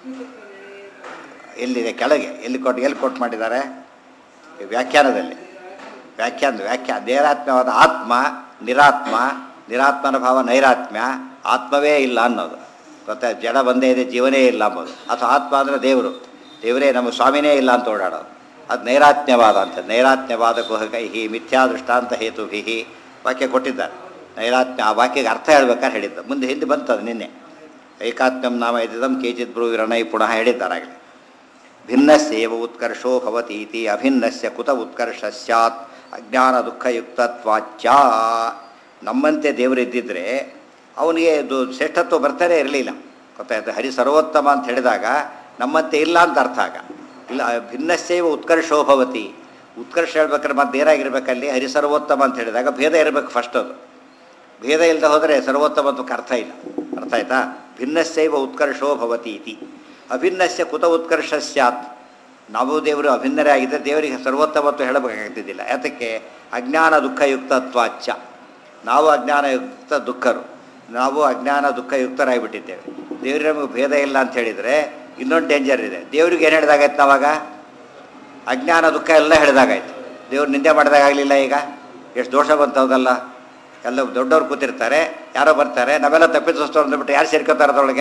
ಎಲ್ಲಿದೆ ಕೆಳಗೆ ಎಲ್ಲಿ ಕೊಟ್ಟು ಎಲ್ಲಿ ಕೊಟ್ಟು ಮಾಡಿದ್ದಾರೆ ಈ ವ್ಯಾಖ್ಯಾನದಲ್ಲಿ ವ್ಯಾಖ್ಯಾನ ವ್ಯಾಖ್ಯಾನ ನೇರಾತ್ಮ್ಯವಾದ ಆತ್ಮ ನಿರಾತ್ಮ ನಿರಾತ್ಮನ ಭಾವ ನೈರಾತ್ಮ್ಯ ಆತ್ಮವೇ ಇಲ್ಲ ಅನ್ನೋದು ಗೊತ್ತಾ ಜಡ ಒಂದೇ ಇದೆ ಜೀವನೇ ಇಲ್ಲ ಅಂಬೋದು ಅಥವಾ ಆತ್ಮ ಅಂದರೆ ದೇವರು ದೇವರೇ ನಮ್ಮ ಸ್ವಾಮಿನೇ ಇಲ್ಲ ಅಂತ ಓಡಾಡೋದು ಅದು ನೈರಾತ್ಮ್ಯವಾದ ಅಂತ ನೈರಾತ್ಮ್ಯವಾದ ಕುಹಕೈಹಿ ಮಿಥ್ಯಾ ದೃಷ್ಟಾಂತ ಹೇತುಭಿಹಿ ವಾಕ್ಯ ಕೊಟ್ಟಿದ್ದಾರೆ ನೈರಾತ್ಮ್ಯ ಆ ವಾಕ್ಯಕ್ಕೆ ಅರ್ಥ ಹೇಳ್ಬೇಕಾದ್ರೆ ಹೇಳಿದ್ದು ಮುಂದೆ ಹಿಂದೆ ಬಂತದು ನಿನ್ನೆ ಏಕಾತ್ಮ್ಯಂ ನಾಮ ಇದ್ದಂ ಕೇಚಿತ್ ಬ್ರೂವಿರಣೈ ಪುನಃ ಹೇಳಿದ್ದಾರಾಗಲಿ ಭಿನ್ನಸ್ಯೇವ ಉತ್ಕರ್ಷೋ ಭವತೀತಿ ಅಭಿನ್ನಸ್ಯ ಕುತ ಉತ್ಕರ್ಷ ಸ್ಯಾತ್ ಅಜ್ಞಾನ ದುಃಖಯುಕ್ತತ್ವಾಚ್ಯ ನಮ್ಮಂತೆ ದೇವರಿದ್ದಿದ್ರೆ ಅವನಿಗೆ ಇದು ಶ್ರೇಷ್ಠತ್ವ ಬರ್ತಾನೆ ಇರಲಿಲ್ಲ ಗೊತ್ತಾಯ್ತು ಹರಿ ಸರ್ವೋತ್ತಮ ಅಂತ ಹೇಳಿದಾಗ ನಮ್ಮಂತೆ ಇಲ್ಲ ಅಂತ ಅರ್ಥ ಆಗ ಇಲ್ಲ ಭಿನ್ನಸ್ಯೇವ ಉತ್ಕರ್ಷೋ ಭವತಿ ಉತ್ಕರ್ಷ ಹೇಳ್ಬೇಕಾದ್ರೆ ಮತ್ತೆ ಏನಾಗಿರ್ಬೇಕಲ್ಲಿ ಹರಿ ಸರ್ವೋತ್ತಮ ಅಂತ ಹೇಳಿದಾಗ ಭೇದ ಇರಬೇಕು ಫಸ್ಟ್ ಅದು ಭೇದ ಇಲ್ಲದೆ ಹೋದರೆ ಸರ್ವೋತ್ತಮತ್ವಕ್ಕೆ ಅರ್ಥ ಇಲ್ಲ ಅರ್ಥ ಆಯ್ತಾ ಭಿನ್ನಸ್ಯೈವ ಉತ್ಕರ್ಷೋ ಭವತಿ ಇತಿ ಅಭಿನ್ನಸ್ಯ ಕುತ ಉತ್ಕರ್ಷ ಸ್ಯಾತ್ ನಾವು ದೇವರು ಅಭಿನ್ನರೇ ಆಗಿದ್ದರೆ ದೇವರಿಗೆ ಸರ್ವೋತ್ತಮತ್ವ ಹೇಳಬೇಕಾಗ್ತಿದ್ದಿಲ್ಲ ಯಾತಕ್ಕೆ ಅಜ್ಞಾನ ದುಃಖಯುಕ್ತತ್ವಾಚ್ಯ ನಾವು ಅಜ್ಞಾನಯುಕ್ತ ದುಃಖರು ನಾವು ಅಜ್ಞಾನ ದುಃಖಯುಕ್ತರಾಗಿಬಿಟ್ಟಿದ್ದೇವೆ ದೇವರಿಗೆ ನಮಗೆ ಭೇದ ಇಲ್ಲ ಅಂತ ಹೇಳಿದರೆ ಇನ್ನೊಂದು ಡೇಂಜರ್ ಇದೆ ದೇವ್ರಿಗೆ ಏನು ಹೇಳಿದಾಗಾಯ್ತು ನಾವಾಗ ಅಜ್ಞಾನ ದುಃಖ ಎಲ್ಲ ಹೇಳಿದಾಗಾಯ್ತು ದೇವ್ರು ನಿಂದೆ ಮಾಡಿದಾಗಲಿಲ್ಲ ಈಗ ಎಷ್ಟು ದೋಷ ಬಂತು ಹೌದಲ್ಲ ಎಲ್ಲ ದೊಡ್ಡವ್ರು ಕೂತಿರ್ತಾರೆ ಯಾರೋ ಬರ್ತಾರೆ ನಾವೆಲ್ಲ ತಪ್ಪಿತಸ್ಥರು ಅಂದ್ಬಿಟ್ಟು ಯಾರು ಸೇರ್ಕೋತಾರೆ ಅದರೊಳಗೆ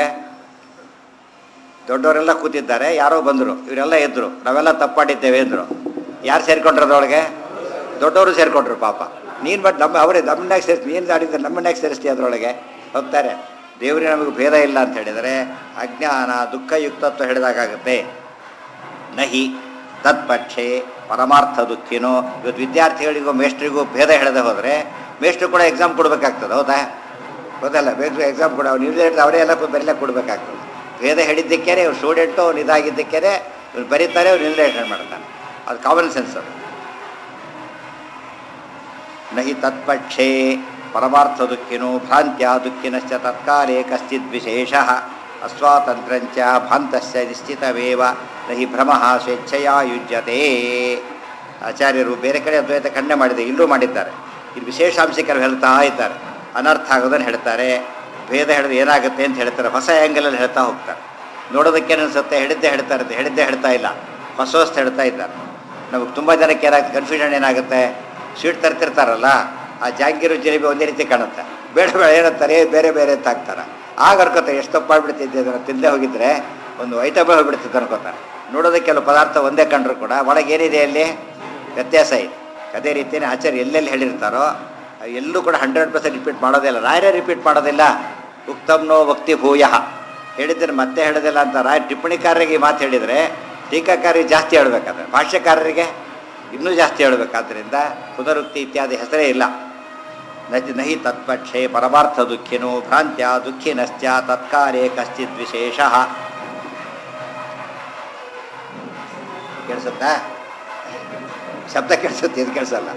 ದೊಡ್ಡವರೆಲ್ಲ ಕೂತಿದ್ದಾರೆ ಯಾರೋ ಬಂದರು ಇವರೆಲ್ಲ ಎದ್ರು ನಾವೆಲ್ಲ ತಪ್ಪಾಡಿದ್ದೇವೆ ಎಂದರು ಯಾರು ಸೇರ್ಕೊಂಡ್ರು ಅದರೊಳಗೆ ದೊಡ್ಡವರು ಸೇರ್ಕೊಂಡ್ರು ಪಾಪ ನೀನು ಬಟ್ ನಮ್ಮ ಅವರೇ ನಮ್ಮನ್ನಾಗ ಸೇರಿಸಿ ನೀನು ಆಡಿದ್ರೆ ನಮ್ಮನ್ನಾಗ ಸೇರಿಸ್ತೀಯ ಅದರೊಳಗೆ ಹೋಗ್ತಾರೆ ದೇವರಿಗೆ ನಮಗೆ ಭೇದ ಇಲ್ಲ ಅಂತ ಹೇಳಿದರೆ ಅಜ್ಞಾನ ದುಃಖಯುಕ್ತತ್ವ ಹೇಳಿದಾಗುತ್ತೆ ನಹಿ ತತ್ಪಕ್ಷೆ ಪರಮಾರ್ಥ ದುಃಖಿನೋ ಇವತ್ತು ವಿದ್ಯಾರ್ಥಿಗಳಿಗೂ ಮೇಷ್ಟ್ರಿಗೂ ಭೇದ ಹೇಳದೆ ಹೋದರೆ ಮೇಷ್ಟ್ರು ಕೂಡ ಎಕ್ಸಾಮ್ ಕೊಡಬೇಕಾಗ್ತದೆ ಹೌದಾ ಗೊತ್ತಲ್ಲ ಮೇಷ್ಟ್ರು ಎಕ್ಸಾಮ್ ಕೊಡ ಅವ್ರು ನಿರ್ದೇಶ ಅವರೇ ಎಲ್ಲ ಬರೀಲ ಕೊಡಬೇಕಾಗ್ತದೆ ಭೇದ ಹೇಳಿದ್ದಕ್ಕೇ ಇವ್ರು ಸ್ಟೂಡೆಂಟು ಅವ್ನು ಇದಾಗಿದ್ದಕ್ಕೇ ಇವ್ರು ಬರೀತಾರೆ ಅವ್ರು ನಿರ್ದೇಶನ ಮಾಡ್ತಾನೆ ಅದು ಕಾಮನ್ ಸೆನ್ಸ್ ಅದು ನಹಿ ತತ್ಪಕ್ಷೇ ಪರಮಾರ್ಥ ದುಃಖಿನೋ ಭ್ರಾಂತ್ಯ ದುಃಖಿನಶ್ಚ ತತ್ಕಾಲೇ ಕಶ್ಚಿದ್ ವಿಶೇಷ ಅಸ್ವಾತಂತ್ರ್ಯಂಚ ಭಾಂತಸ್ಯ ನಿಶ್ಚಿತವೇವ ನಹಿ ಭ್ರಮ ಸ್ವೇಚ್ಛೆಯ ಯುಜ್ಯತೆ ಆಚಾರ್ಯರು ಬೇರೆ ಕಡೆ ಅದ್ವೈತ ಖಂಡನೆ ಮಾಡಿದೆ ಇಲ್ಲೂ ಮಾಡಿದ್ದಾರೆ ಇಲ್ಲಿ ವಿಶೇಷಾಂಶಿಕರು ಹೇಳ್ತಾ ಇದ್ದಾರೆ ಅನರ್ಥ ಆಗೋದನ್ನು ಹೇಳ್ತಾರೆ ಭೇದ ಹೇಳಿದ್ರೆ ಏನಾಗುತ್ತೆ ಅಂತ ಹೇಳ್ತಾರೆ ಹೊಸ ಆ್ಯಂಗಲಲ್ಲಿ ಹೇಳ್ತಾ ಹೋಗ್ತಾರೆ ನೋಡೋದಕ್ಕೆ ಅನಿಸುತ್ತೆ ಹೇಳಿದ್ದೆ ಹೇಳ್ತಾ ಇರುತ್ತೆ ಹೇಳಿದ್ದೆ ಹೇಳ್ತಾ ಇಲ್ಲ ಹೊಸ ಹೊಸ್ತು ಹೇಳ್ತಾ ಇದ್ದಾರೆ ನಮಗೆ ತುಂಬ ಜನಕ್ಕೆ ಏನಾಗುತ್ತೆ ಕನ್ಫ್ಯೂಷನ್ ಏನಾಗುತ್ತೆ ಸ್ವೀಟ್ ತರ್ತಿರ್ತಾರಲ್ಲ ಆ ಜಾಂಗೀರು ಜಿಲೇಬಿ ಒಂದೇ ರೀತಿ ಕಾಣುತ್ತೆ ಬೇಡ ಬೇಡ ಏನಂತಾರೆ ಬೇರೆ ಬೇರೆ ಅಂತ ಹಾಕ್ತಾರೆ ಆಗ ಅನ್ಕೋತಾರೆ ಎಷ್ಟು ತಪ್ಪು ಮಾಡಿಬಿಡ್ತಿದ್ದೆ ಅದನ್ನು ತಿಂದೇ ಹೋಗಿದ್ರೆ ಒಂದು ಐಟಮ್ ಹೋಗ್ಬಿಡ್ತಿತ್ತು ಅನ್ಕೋತಾರೆ ನೋಡೋದಕ್ಕೆ ಕೆಲವು ಪದಾರ್ಥ ಒಂದೇ ಕಂಡ್ರು ಕೂಡ ಒಳಗೆ ಏನಿದೆ ಅಲ್ಲಿ ವ್ಯತ್ಯಾಸ ಇದೆ ಅದೇ ರೀತಿಯೇ ಆಚಾರ್ಯ ಎಲ್ಲೆಲ್ಲಿ ಹೇಳಿರ್ತಾರೋ ಎಲ್ಲೂ ಕೂಡ ಹಂಡ್ರೆಡ್ ಪರ್ಸೆಂಟ್ ರಿಪೀಟ್ ಮಾಡೋದಿಲ್ಲ ರಾಯರೇ ರಿಪೀಟ್ ಮಾಡೋದಿಲ್ಲ ಉಕ್ತಮ್ನೋ ಭಕ್ತಿ ಭೂಯ ಹೇಳಿದ್ರೆ ಮತ್ತೆ ಹೇಳೋದಿಲ್ಲ ಅಂತ ರಾಯ ಟಿಪ್ಪಣಿಕಾರರಿಗೆ ಈ ಮಾತು ಹೇಳಿದರೆ ಟೀಕಾಕಾರರಿಗೆ ಜಾಸ್ತಿ ಹೇಳ್ಬೇಕಾದ್ರೆ ಭಾಷ್ಯಕಾರರಿಗೆ ಇನ್ನೂ ಜಾಸ್ತಿ ಹೇಳಬೇಕಾದ್ರಿಂದ ಪುನರುಕ್ತಿ ಇತ್ಯಾದಿ ಹೆಸರೇ ಇಲ್ಲ ನಚ ನಹಿ ತತ್ಪಕ್ಷೆ ಪರಮಾರ್ಥ ದುಃಖಿನೋ ಭ್ರಾಂತ್ಯ ದುಃಖಿನಶ್ಚ ತತ್ಕಾಲೇ ಕಶ್ಚಿತ್ ವಿಶೇಷ ಕೇಳಿಸುತ್ತಾ ಶಬ್ದ ಕೇಳಿಸುತ್ತೆ ಇದು ಕೇಳಿಸಲ್ಲ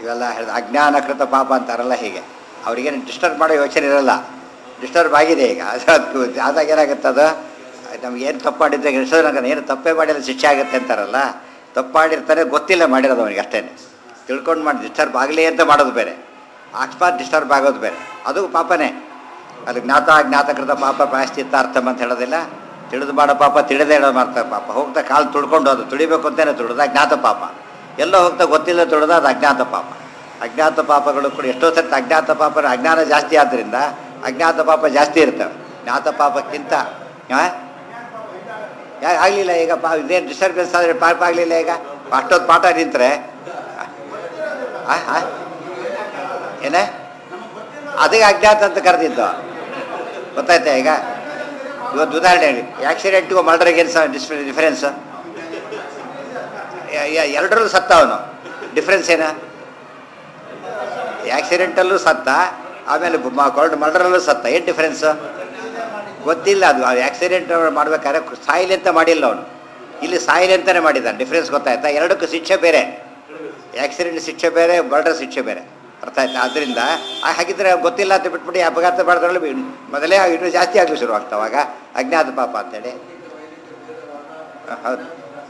ಇವೆಲ್ಲ ಹೇಳಿದ ಅಜ್ಞಾನಕೃತ ಪಾಪ ಅಂತಾರಲ್ಲ ಹೀಗೆ ಅವ್ರಿಗೇನು ಡಿಸ್ಟರ್ಬ್ ಮಾಡೋ ಯೋಚನೆ ಇರಲ್ಲ ಡಿಸ್ಟರ್ಬ್ ಆಗಿದೆ ಈಗ ಅದು ಆದಾಗ ಏನಾಗುತ್ತೆ ಅದು ನಮ್ಗೆ ಏನು ತಪ್ಪು ಮಾಡಿದ್ದೆ ಎಷ್ಟೋ ನನಗೆ ಏನು ತಪ್ಪೇ ಮಾಡಿದ್ರೆ ಶಿಕ್ಷೆ ಆಗುತ್ತೆ ಅಂತಾರಲ್ಲ ತಪ್ಪು ಮಾಡಿರ್ತಾನೆ ಗೊತ್ತಿಲ್ಲ ಮಾಡಿರೋದು ಅವನಿಗೆ ಅಷ್ಟೇ ತಿಳ್ಕೊಂಡು ಮಾಡಿ ಡಿಸ್ಟರ್ಬ್ ಆಗಲಿ ಅಂತ ಮಾಡೋದು ಬೇರೆ ಅಕಸ್ಮಾತ್ ಡಿಸ್ಟರ್ಬ್ ಆಗೋದು ಬೇರೆ ಅದು ಪಾಪನೇ ಅದು ಜ್ಞಾತ ಜ್ಞಾತಕೃತ ಪಾಪ ಪ್ರಾಯಶ್ಚಿತ್ತಾರ್ಥಂ ಅಂತ ಹೇಳೋದಿಲ್ಲ ತಿಳಿದು ಮಾಡೋ ಪಾಪ ತಿಳಿದೇ ಹೇಳೋ ಮಾಡ್ತಾರೆ ಪಾಪ ಹೋಗ್ತಾ ಕಾಲು ತುಳ್ಕೊಂಡು ಅದು ತುಳಿಬೇಕು ಅಂತಲೇ ತುಳಿದ ಜ್ಞಾತ ಪಾಪ ಎಲ್ಲೋ ಹೋಗ್ತಾ ಗೊತ್ತಿಲ್ಲ ತುಳಿದ ಅದು ಅಜ್ಞಾತ ಪಾಪ ಅಜ್ಞಾತ ಪಾಪಗಳು ಕೂಡ ಎಷ್ಟೋ ಸರ್ತಿ ಅಜ್ಞಾತ ಪಾಪ ಅಜ್ಞಾನ ಜಾಸ್ತಿ ಆದ್ದರಿಂದ ಅಜ್ಞಾತ ಪಾಪ ಜಾಸ್ತಿ ಇರ್ತವೆ ಜ್ಞಾತ ಪಾಪಕ್ಕಿಂತ ಆ? ಯಾ ಆಗಲಿಲ್ಲ ಈಗ ಪಾ ಇದೇನು ಡಿಸ್ಟರ್ಬೆನ್ಸ್ ಆದರೆ ಪಾಪ ಆಗಲಿಲ್ಲ ಈಗ ಅಷ್ಟೊತ್ತು ಪಾಠ ನಿಂತರೆ ಏನೇ ಅದಕ್ಕೆ ಅಜ್ಞಾತ ಅಂತ ಕರೆದಿದ್ದು ಗೊತ್ತಾಯ್ತಾ ಈಗ ಇವತ್ತು ಉದಾಹರಣೆ ಹೇಳಿ ಆಕ್ಸಿಡೆಂಟ್ಗೂ ಮರ್ಡರ್ಗೆ ಏನು ಸಹ ಡಿಫರೆನ್ಸ್ ಎರಡರಲ್ಲೂ ಸತ್ತ ಅವನು ಡಿಫ್ರೆನ್ಸ್ ಏನ ಆಕ್ಸಿಡೆಂಟಲ್ಲೂ ಸತ್ತ ಆಮೇಲೆ ಮರ್ಡರಲ್ಲೂ ಸತ್ತ ಏನು ಡಿಫ್ರೆನ್ಸ್ ಗೊತ್ತಿಲ್ಲ ಅದು ಆಕ್ಸಿಡೆಂಟ್ ಮಾಡ್ಬೇಕಾದ್ರೆ ಸಾಯಿಲಿ ಅಂತ ಮಾಡಿಲ್ಲ ಅವನು ಇಲ್ಲಿ ಸಾಯಿಲಿ ಅಂತಲೇ ಮಾಡಿದ್ದಾನೆ ಡಿಫ್ರೆನ್ಸ್ ಗೊತ್ತಾಯ್ತಾ ಎರಡಕ್ಕೂ ಶಿಕ್ಷೆ ಬೇರೆ ಆಕ್ಸಿಡೆಂಟ್ ಶಿಕ್ಷೆ ಬೇರೆ ಮರ್ಡರ್ ಶಿಕ್ಷೆ ಬೇರೆ ಅರ್ಥ ಆಯ್ತಾ ಅದರಿಂದ ಹಾಗಿದ್ರೆ ಗೊತ್ತಿಲ್ಲ ಅಂತ ಬಿಟ್ಬಿಟ್ಟು ಈ ಅಪಘಾತ ಮಾಡಿದ್ರಲ್ಲಿ ಮೊದಲೇ ಇನ್ನೂ ಜಾಸ್ತಿ ಆಗಲಿ ಶುರು ಆಗ್ತಾವಾಗ ಅಜ್ಞಾತ ಪಾಪ ಅಂತೇಳಿ ಹ, ಹೌದು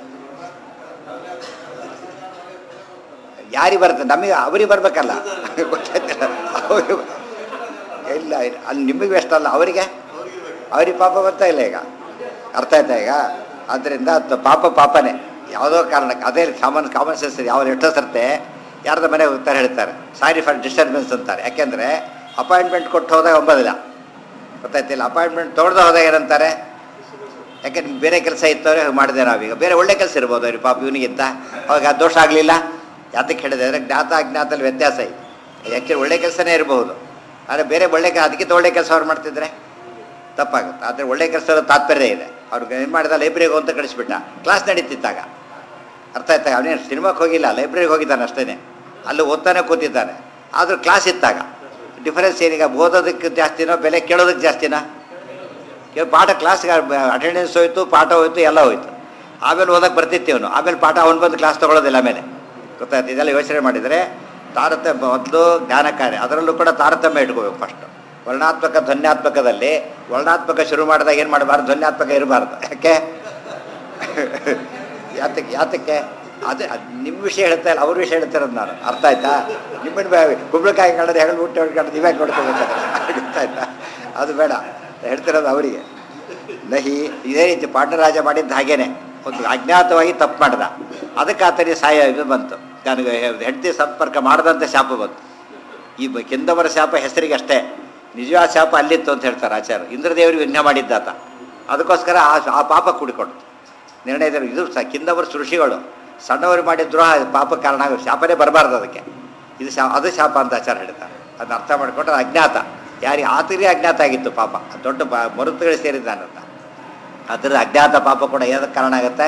ಯಾರಿಗೆ ಬರುತ್ತೆ ನಮಗೆ ಅವ್ರಿಗೆ ಬರ್ಬೇಕಲ್ಲ ಗೊತ್ತಾಯ್ತಲ್ಲ ಅವ್ರಿಗೆ ಇಲ್ಲ ಇಲ್ಲ. ಅಲ್ಲಿ ನಿಮಗೆ ವೆಸ್ಟ್ ಅಲ್ಲ ಅವರಿಗೆ ಅವ್ರಿಗೆ ಪಾಪ ಬರ್ತಾ ಇಲ್ಲ ಈಗ ಅರ್ಥ ಆಯ್ತಾ ಈಗ ಆದ್ದರಿಂದ ಅದು ಪಾಪ ಪಾಪನೇ ಯಾವುದೋ ಕಾರಣಕ್ಕೆ ಅದೇ ಕಾಮನ್ ಕಾಮನ್ ಸೆನ್ಸ್ ಯಾವ ಎಷ್ಟೋ ಸರ್ತೆ ಯಾರ್ದ ಮನೆ ಹೋಗ್ತಾರೆ ಹೇಳ್ತಾರೆ ಸಾರಿ ಫಾರ್ ಡಿಸ್ಟರ್ಬೆನ್ಸ್ ಅಂತಾರೆ ಯಾಕೆಂದರೆ ಅಪಾಯಿಂಟ್ಮೆಂಟ್ ಕೊಟ್ಟು ಹೋದಾಗ ಒಂಬದಿಲ್ಲ ಗೊತ್ತಾಯ್ತಿಲ್ಲ ಅಪಾಯಿಂಟ್ಮೆಂಟ್ ತೊಗೊಳ್ದೆ ಹೋದಾಗ ಏನಂತಾರೆ ಯಾಕೆ ನಿಮ್ಗೆ ಬೇರೆ ಕೆಲಸ ಇತ್ತವ್ರೆ ಮಾಡಿದೆ ನಾವೀಗ ಬೇರೆ ಒಳ್ಳೆ ಕೆಲಸ ಇರ್ಬೋದು ಅವ್ರಿಗೆ ಪಾಪ ಇವನಿಗಿಂತ ಅವಾಗ ಆ ದೋಷ ಆಗಲಿಲ್ಲ ಯಾತಕ್ಕೆ ಹೇಳಿದೆ ಅಂದರೆ ಜ್ಞಾತ ಅಜ್ಞಾತಲ್ಲಿ ವ್ಯತ್ಯಾಸ ಇದೆ ಆ್ಯಕ್ಚುಲಿ ಒಳ್ಳೆ ಕೆಲಸನೇ ಇರಬಹುದು ಆದರೆ ಬೇರೆ ಒಳ್ಳೆ ಕೆ- ಅದಕ್ಕಿಂತ ಒಳ್ಳೆ ಕೆಲಸ ಅವ್ರು ಮಾಡ್ತಿದ್ರೆ ತಪ್ಪಾಗುತ್ತೆ ಆದರೆ ಒಳ್ಳೆ ಕೆಲಸದ ತಾತ್ಪರ್ಯ ಇದೆ ಅವ್ರಿಗೆ ಏನು ಮಾಡಿದ ಲೈಬ್ರರಿಗೆ ಅಂತ ಕಳಿಸ್ಬಿಟ್ಟ ಕ್ಲಾಸ್ ನಡೀತಿತ್ತಾಗ ಅರ್ಥ ಆಯ್ತಾ ಅವನೇನು ಸಿನಿಮಾಕ್ಕೆ ಹೋಗಿಲ್ಲ ಲೈಬ್ರರಿಗೆ ಹೋಗಿದ್ದಾನೆ ಅಷ್ಟೇ ಅಲ್ಲಿ ಓದ್ತಾನೆ ಕೂತಿದ್ದಾನೆ ಆದರೂ ಕ್ಲಾಸ್ ಇತ್ತಾಗ ಡಿಫರೆನ್ಸ್ ಏನೀಗ ಓದೋದಕ್ಕೆ ಜಾಸ್ತಿನೋ ಬೆಲೆ ಕೇಳೋದಕ್ಕೆ ಜಾಸ್ತಿನಾ ಕೇಳಿ ಪಾಠ ಕ್ಲಾಸ್ಗೆ ಅಟೆಂಡೆನ್ಸ್ ಹೋಯ್ತು ಪಾಠ ಹೋಯ್ತು ಎಲ್ಲ ಹೋಯ್ತು ಆಮೇಲೆ ಓದಕ್ಕೆ ಬರ್ತಿತ್ತು ಇವನು ಆಮೇಲೆ ಪಾಠ ಅವ್ನು ಬಂದು ಕ್ಲಾಸ್ ತೊಗೊಳೋದಿಲ್ಲ ಆಮೇಲೆ ಗೊತ್ತಾಯ್ತು ಇದೆಲ್ಲ ಯೋಚನೆ ಮಾಡಿದರೆ ತಾರತಮ್ಯ ಮೊದಲು ಜ್ಞಾನ ಕಾರ್ಯ ಅದರಲ್ಲೂ ಕೂಡ ತಾರತಮ್ಯ ಇಟ್ಕೋಬೇಕು ಫಸ್ಟ್ ವರ್ಣಾತ್ಮಕ ಧ್ವನ್ಯಾತ್ಮಕದಲ್ಲಿ ವರ್ಣಾತ್ಮಕ ಶುರು ಮಾಡಿದಾಗ ಏನು ಮಾಡಬಾರ್ದು ಧ್ವನ್ಯಾತ್ಮಕ ಇರಬಾರ್ದು ಯಾಕೆ ಯಾತಕ್ಕೆ ಯಾತಕ್ಕೆ ಅದೇ ಅದು ನಿಮ್ಮ ವಿಷಯ ಹೇಳ್ತಾ ಇಲ್ಲ ಅವ್ರ ವಿಷಯ ಹೇಳ್ತಿರೋದು ನಾನು ಅರ್ಥ ಆಯ್ತಾ ನಿಮ್ಮನ್ನು ಕುಂಬಳಕಾಯಿ ಕಂಡ್ರೆ ಹೆಗಲು ಊಟ ಹೊಡ್ಕೊಂಡು ನೀವೇ ನೋಡ್ಕೋಬೇಕಾದ್ರೆ ಗೊತ್ತಾಯ್ತಾ ಅದು ಬೇಡ ಹೇಳ್ತಿರೋದು ಅವರಿಗೆ ನಹಿ ಇದೇ ರೀತಿ ಪಾಂಡರಾಜ ಮಾಡಿದ್ದು ಹಾಗೇನೆ ಒಂದು ಅಜ್ಞಾತವಾಗಿ ತಪ್ಪು ಮಾಡ್ದ ಅದಕ್ಕೆ ಆತನಿಗೆ ಸಾಯ ಇದು ಬಂತು ನನಗೆ ಹೆಂಡತಿ ಸಂಪರ್ಕ ಮಾಡದಂತೆ ಶಾಪ ಬಂತು ಈ ಬ- ಕೆಂದವರ ಶಾಪ ಹೆಸರಿಗೆ ಅಷ್ಟೇ ನಿಜವಾದ ಶಾಪ ಅಲ್ಲಿತ್ತು ಅಂತ ಹೇಳ್ತಾರೆ ಆಚಾರ್ಯ ಇಂದ್ರದೇವರಿಗೆ ಯಜ್ಞ ಮಾಡಿದ್ದಾತ ಅದಕ್ಕೋಸ್ಕರ ಆ ಆ ಪಾಪ ಕೂಡಿಕೊಂಡು ನಿರ್ಣಯದಲ್ಲಿ ಇದು ಸ ಕಿಂದವರು ಋಷಿಗಳು ಸಣ್ಣವರು ಮಾಡಿದ ದ್ರೋಹ ಪಾಪ ಕಾರಣ ಆಗುತ್ತೆ. ಶಾಪನೇ ಬರಬಾರ್ದು ಅದಕ್ಕೆ ಇದು ಶಾ ಅದು ಶಾಪ ಅಂತ ಆಚಾರ ಹೇಳ್ತಾರೆ ಅದನ್ನ ಅರ್ಥ ಮಾಡಿಕೊಂಡ್ರೆ ಅದು ಅಜ್ಞಾತ ಯಾರಿಗೆ ಆತರಿಗೆ ಅಜ್ಞಾತ ಆಗಿತ್ತು ಪಾಪ ಅದು ದೊಡ್ಡ ಬ ಮರುತುಗಳು ಸೇರಿದ್ದಾನಂತ ಅದರ ಅಜ್ಞಾತ ಪಾಪ ಕೂಡ ಏನಕ್ಕೆ ಕಾರಣ ಆಗುತ್ತೆ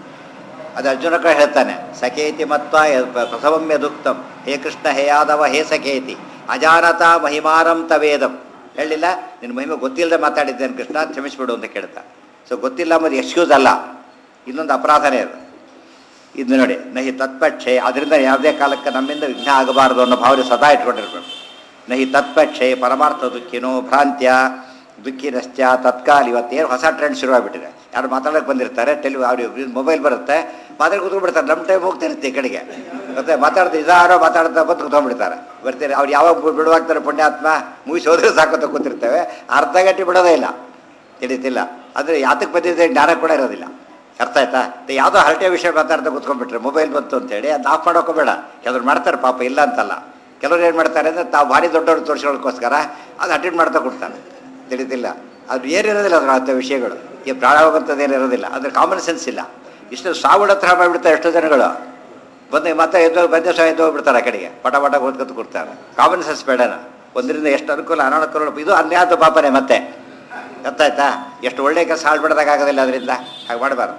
ಅದು ಅರ್ಜುನ ಕೂಡ ಹೇಳ್ತಾನೆ ಸಖೇತಿ ಮತ್ವ ಯ- ಪ್ರಸವಮ್ಯ ದುಕ್ತಂ ಹೇ ಕೃಷ್ಣ ಹೇ ಯಾದವ ಹೇ ಸಖೇತಿ ಅಜಾನತ ಮಹಿಮಾರಂ ತವೇದಂ ಹೇಳಿಲ್ಲ ನಿನ್ನ ಮಹಿಮೆ ಗೊತ್ತಿಲ್ಲದೆ ಮಾತಾಡಿದ್ದೇನೆ ಕೃಷ್ಣ ಕ್ಷಮಿಸ್ಬಿಡು ಅಂತ ಕೇಳ್ತಾ ಸೊ ಗೊತ್ತಿಲ್ಲ ಅನ್ನೋದು ಎಕ್ಸ್ಕ್ಯೂಸ್ ಅಲ್ಲ ಇನ್ನೊಂದು ಅಪರಾಧನೇ ಅದು ಇದು ನೋಡಿ ನಹಿ ತತ್ಪಕ್ಷೆ ಅದರಿಂದ ಯಾವುದೇ ಕಾಲಕ್ಕೆ ನಮ್ಮಿಂದ ವಿಘ್ನ ಆಗಬಾರದು ಅನ್ನೋ ಭಾವನೆ ಸದಾ ಇಟ್ಕೊಂಡಿರ್ಬೇಕು ನಹಿ ತತ್ಪಕ್ಷೆ ಪರಮಾರ್ಥ ದುಃಖಿನೋ ಭ್ರಾಂತ್ಯ ದುಃಖಿನಶ್ಚ ತತ್ಕಾಲ ಇವತ್ತೇನು ಹೊಸ ಟ್ರೆಂಡ್ ಶುರುವಾಗ್ಬಿಟ್ಟಿದೆ ಯಾರು ಮಾತಾಡೋಕೆ ಬಂದಿರ್ತಾರೆ ಟೆಲಿ ಅವ್ರಿಗೆ ಮೊಬೈಲ್ ಬರುತ್ತೆ ಮಾತಾಡಿ ಕೂತ್ಕೊಂಡ್ಬಿಡ್ತಾರೆ ನಮ್ಮ ಟೈಮ್ ಹೋಗ್ತಿರುತ್ತೆ ಈ ಕಡೆಗೆ ಮತ್ತೆ ಮಾತಾಡ್ತಾ ಇದಾರೋ ಮಾತಾಡ್ತಾ ಬಂದು ಕೂತ್ಕೊಂಡ್ಬಿಡ್ತಾರೆ ಬರ್ತೀರಿ ಅವ್ರು ಯಾವಾಗ ಬಿ- ಬಿಡುವಾಗ್ತಾರೆ ಪುಣ್ಯಾತ್ಮ ಮುಗಿಸಿ ಹೋದ್ರೆ ಸಾಕೋತ ಕೂತಿರ್ತೇವೆ ಅರ್ಧ ಗಂಟೆ ಬಿಡೋದೇ ಇಲ್ಲ ತಿಳಿತಿಲ್ಲ ಅಂದರೆ ಯಾತಕ್ಕೆ ಬಂದಿದೆ ಜ್ಞಾನ ಕೂಡ ಇರೋದಿಲ್ಲ ಅರ್ಥ ಆಯ್ತಾ ಮತ್ತೆ ಯಾವುದೋ ಹರಟೆ ವಿಷಯ ಮಾತಾಡ್ತಾ ಕೂತ್ಕೊಂಡ್ಬಿಟ್ರೆ ಮೊಬೈಲ್ ಬಂತು ಅಂತೇಳಿ ಅದು ಆಫ್ ಮಾಡೋಕೆ ಬೇಡ ಕೆಲವ್ರು ಮಾಡ್ತಾರೆ ಪಾಪ ಇಲ್ಲ ಅಂತಲ್ಲ ಕೆಲವ್ರು ಏನು ಮಾಡ್ತಾರೆ ಅಂದರೆ ತಾವು ಭಾರಿ ದೊಡ್ಡವ್ರು ತೋರಿಸ್ಕೊಳ್ಳೋಕ್ಕೋಸ್ಕರ ಅದು ಅಟೆಂಡ್ ಮಾಡ್ತಾ ಕೊಡ್ತಾನೆ ತಿಳಿತಿಲ್ಲ ಅದು ಏನಿರೋದಿಲ್ಲ ಅದ್ರ ಅಂಥ ವಿಷಯಗಳು ಈ ಪ್ರಾಣ ಹೋಗುವಂಥದ್ದು ಏನಿರೋದಿಲ್ಲ ಅದ್ರ ಕಾಮನ್ ಸೆನ್ಸ್ ಇಲ್ಲ ಇಷ್ಟು ಸಾವಿರ ಹತ್ರ ಮಾಡಿಬಿಡ್ತಾರೆ ಎಷ್ಟೋ ಜನಗಳು ಬಂದು ಮತ್ತೆ ಎದ್ದು ಬಂದೆ ಸಹ ಎದ್ದು ಹೋಗ್ಬಿಡ್ತಾರೆ ಆ ಕಡೆಗೆ ಪಟ ಪಟ ಓದ್ಕೊತ ಕೊಡ್ತಾರೆ ಕಾಮನ್ ಸೆನ್ಸ್ ಬೇಡನ ಒಂದರಿಂದ ಎಷ್ಟು ಅನುಕೂಲ ಅನಾನುಕೂಲ ಇದು ಅನ್ಯಾತ ಪಾಪನೆ ಮತ್ತೆ ಗೊತ್ತಾಯ್ತಾ ಎಷ್ಟು ಒಳ್ಳೆ ಕೆಲಸ ಹಾಳ್ಬಿಡ್ದಾಗ ಆಗೋದಿಲ್ಲ ಅದರಿಂದ ಹಾಗೆ ಮಾಡಬಾರ್ದು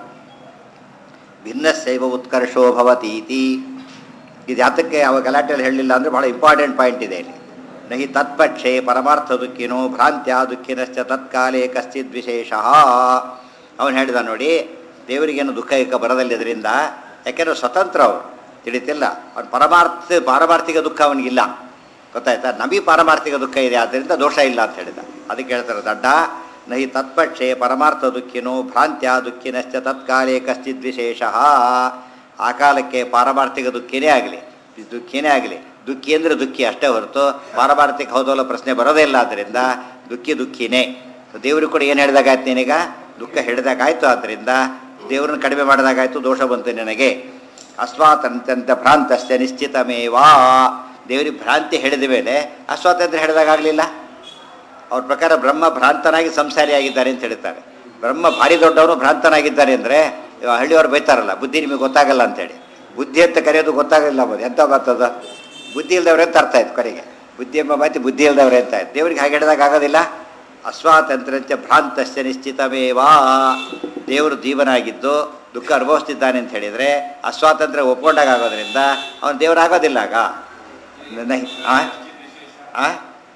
ಭಿನ್ನಸ್ಸೈವ ಉತ್ಕರ್ಷೋ ಭವತಿ ಇತಿ ಇದು ಯಾತಕ್ಕೆ ಅವ ಗಲಾಟೆಯಲ್ಲಿ ಹೇಳಲಿಲ್ಲ ಅಂದರೆ ಬಹಳ ಇಂಪಾರ್ಟೆಂಟ್ ಪಾಯಿಂಟ್ ಇದೆ ಇಲ್ಲಿ ನಹಿ ತತ್ಪಕ್ಷೆ ಪರಮಾರ್ಥ ದುಃಖಿನೋ ಭ್ರಾಂತ್ಯ ದುಃಖಿನಶ್ಚ ತತ್ಕಾಲೇ ಕಶ್ಚಿದ್ ವಿಶೇಷ ಅವನು ಹೇಳಿದ ನೋಡಿ ದೇವರಿಗೇನು ದುಃಖ ಇಕ್ಕ ಬರದಲ್ಲಿದ್ದರಿಂದ ಯಾಕೆಂದ್ರೆ ಸ್ವತಂತ್ರ ಅವರು ತಿಳಿತಿಲ್ಲ ಅವ್ನು ಪರಮಾರ್ಥ ಪಾರಮಾರ್ಥಿಕ ದುಃಖ ಅವನಿಗಿಲ್ಲ ಗೊತ್ತಾಯ್ತಾ ನಮಗೆ ಪಾರಮಾರ್ಥಿಕ ದುಃಖ ಇದೆ ಆದ್ದರಿಂದ ದೋಷ ಇಲ್ಲ ಅಂತ ಹೇಳಿದ ಅದಕ್ಕೆ ಹೇಳ್ತಾರೆ ದಡ್ಡ ನಹಿ ತತ್ಪಕ್ಷೆ ಪರಮಾರ್ಥ ದುಃಖಿನೋ ಭ್ರಾಂತ್ಯ ದುಃಖಿನಶ್ಚ ತತ್ಕಾಲೇ ಕಶ್ಚಿದ್ ವಿಶೇಷ ಆ ಕಾಲಕ್ಕೆ ಪಾರಮಾರ್ಥಿಕ ದುಃಖಿನೇ ಆಗಲಿ ದುಃಖಿನೇ ಆಗಲಿ ದುಃಖಿ ಅಂದರೆ ದುಃಖಿ ಅಷ್ಟೇ ಹೊರತು ಪಾರಮಾರ್ಥಿಕ ಹೌದಲ್ಲ ಪ್ರಶ್ನೆ ಬರೋದೇ ಇಲ್ಲ ಆದ್ದರಿಂದ ದುಃಖಿ ದುಃಖಿನೇ ದೇವರು ಕೂಡ ಏನು ಹೇಳಿದಾಗಾಯ್ತು ನಿನಗ ದುಃಖ ಹಿಡಿದಾಗಾಯ್ತು ಆದ್ದರಿಂದ ದೇವರನ್ನು ಕಡಿಮೆ ಮಾಡಿದಾಗಾಯ್ತು ದೋಷ ಬಂತು ನಿನಗೆ ಅಸ್ವಾತಂತ್ಯಂತ ಭ್ರಾಂತಶ್ಚ ನಿಶ್ಚಿತಮೇವಾ ದೇವರಿಗೆ ಭ್ರಾಂತಿ ಹೇಳಿದ ಮೇಲೆ ಅಸ್ವಾತಂತ್ರ್ಯ ಹಿಡಿದಾಗಲಿಲ್ಲ ಅವ್ರ ಪ್ರಕಾರ ಬ್ರಹ್ಮ ಭ್ರಾಂತನಾಗಿ ಸಂಸಾರಿಯಾಗಿದ್ದಾರೆ ಅಂತ ಹೇಳ್ತಾರೆ ಬ್ರಹ್ಮ ಭಾರಿ ದೊಡ್ಡವರು ಭ್ರಾಂತನಾಗಿದ್ದಾರೆ ಅಂದರೆ ಹಳ್ಳಿಯವರು ಬೈತಾರಲ್ಲ ಬುದ್ಧಿ ನಿಮಗೆ ಗೊತ್ತಾಗಲ್ಲ ಅಂತೇಳಿ ಬುದ್ಧಿ ಅಂತ ಕರೆಯೋದು ಗೊತ್ತಾಗಲಿಲ್ಲ ಬೋದು ಎಂತ ಗೊತ್ತದ ಬುದ್ಧಿ ಇಲ್ದವ್ರೆ ಅಂತ ಅರ್ಥ ಆಯ್ತು ಕಡೆಗೆ ಬುದ್ಧಿ ಎಂಬ ಮಾತಿ ಬುದ್ಧಿ ಇಲ್ದವ್ರೆ ಅಂತ ಆಯ್ತು ದೇವರಿಗೆ ಹಾಗೆ ಹೇಳಿದಾಗ ಆಗೋದಿಲ್ಲ ಅಸ್ವಾತಂತ್ರ್ಯಂಚ ಭ್ರಾಂತಶ್ಚ ನಿಶ್ಚಿತಮೇವಾ ದೇವರು ಜೀವನಾಗಿದ್ದು ದುಃಖ ಅನುಭವಿಸ್ತಿದ್ದಾನೆ ಅಂತ ಹೇಳಿದರೆ ಅಸ್ವಾತಂತ್ರ್ಯ ಒಪ್ಕೊಂಡಾಗ ಆಗೋದ್ರಿಂದ ಅವನು ದೇವರಾಗೋದಿಲ್ಲ ಆಗ ನಹಿ ಆ ಆ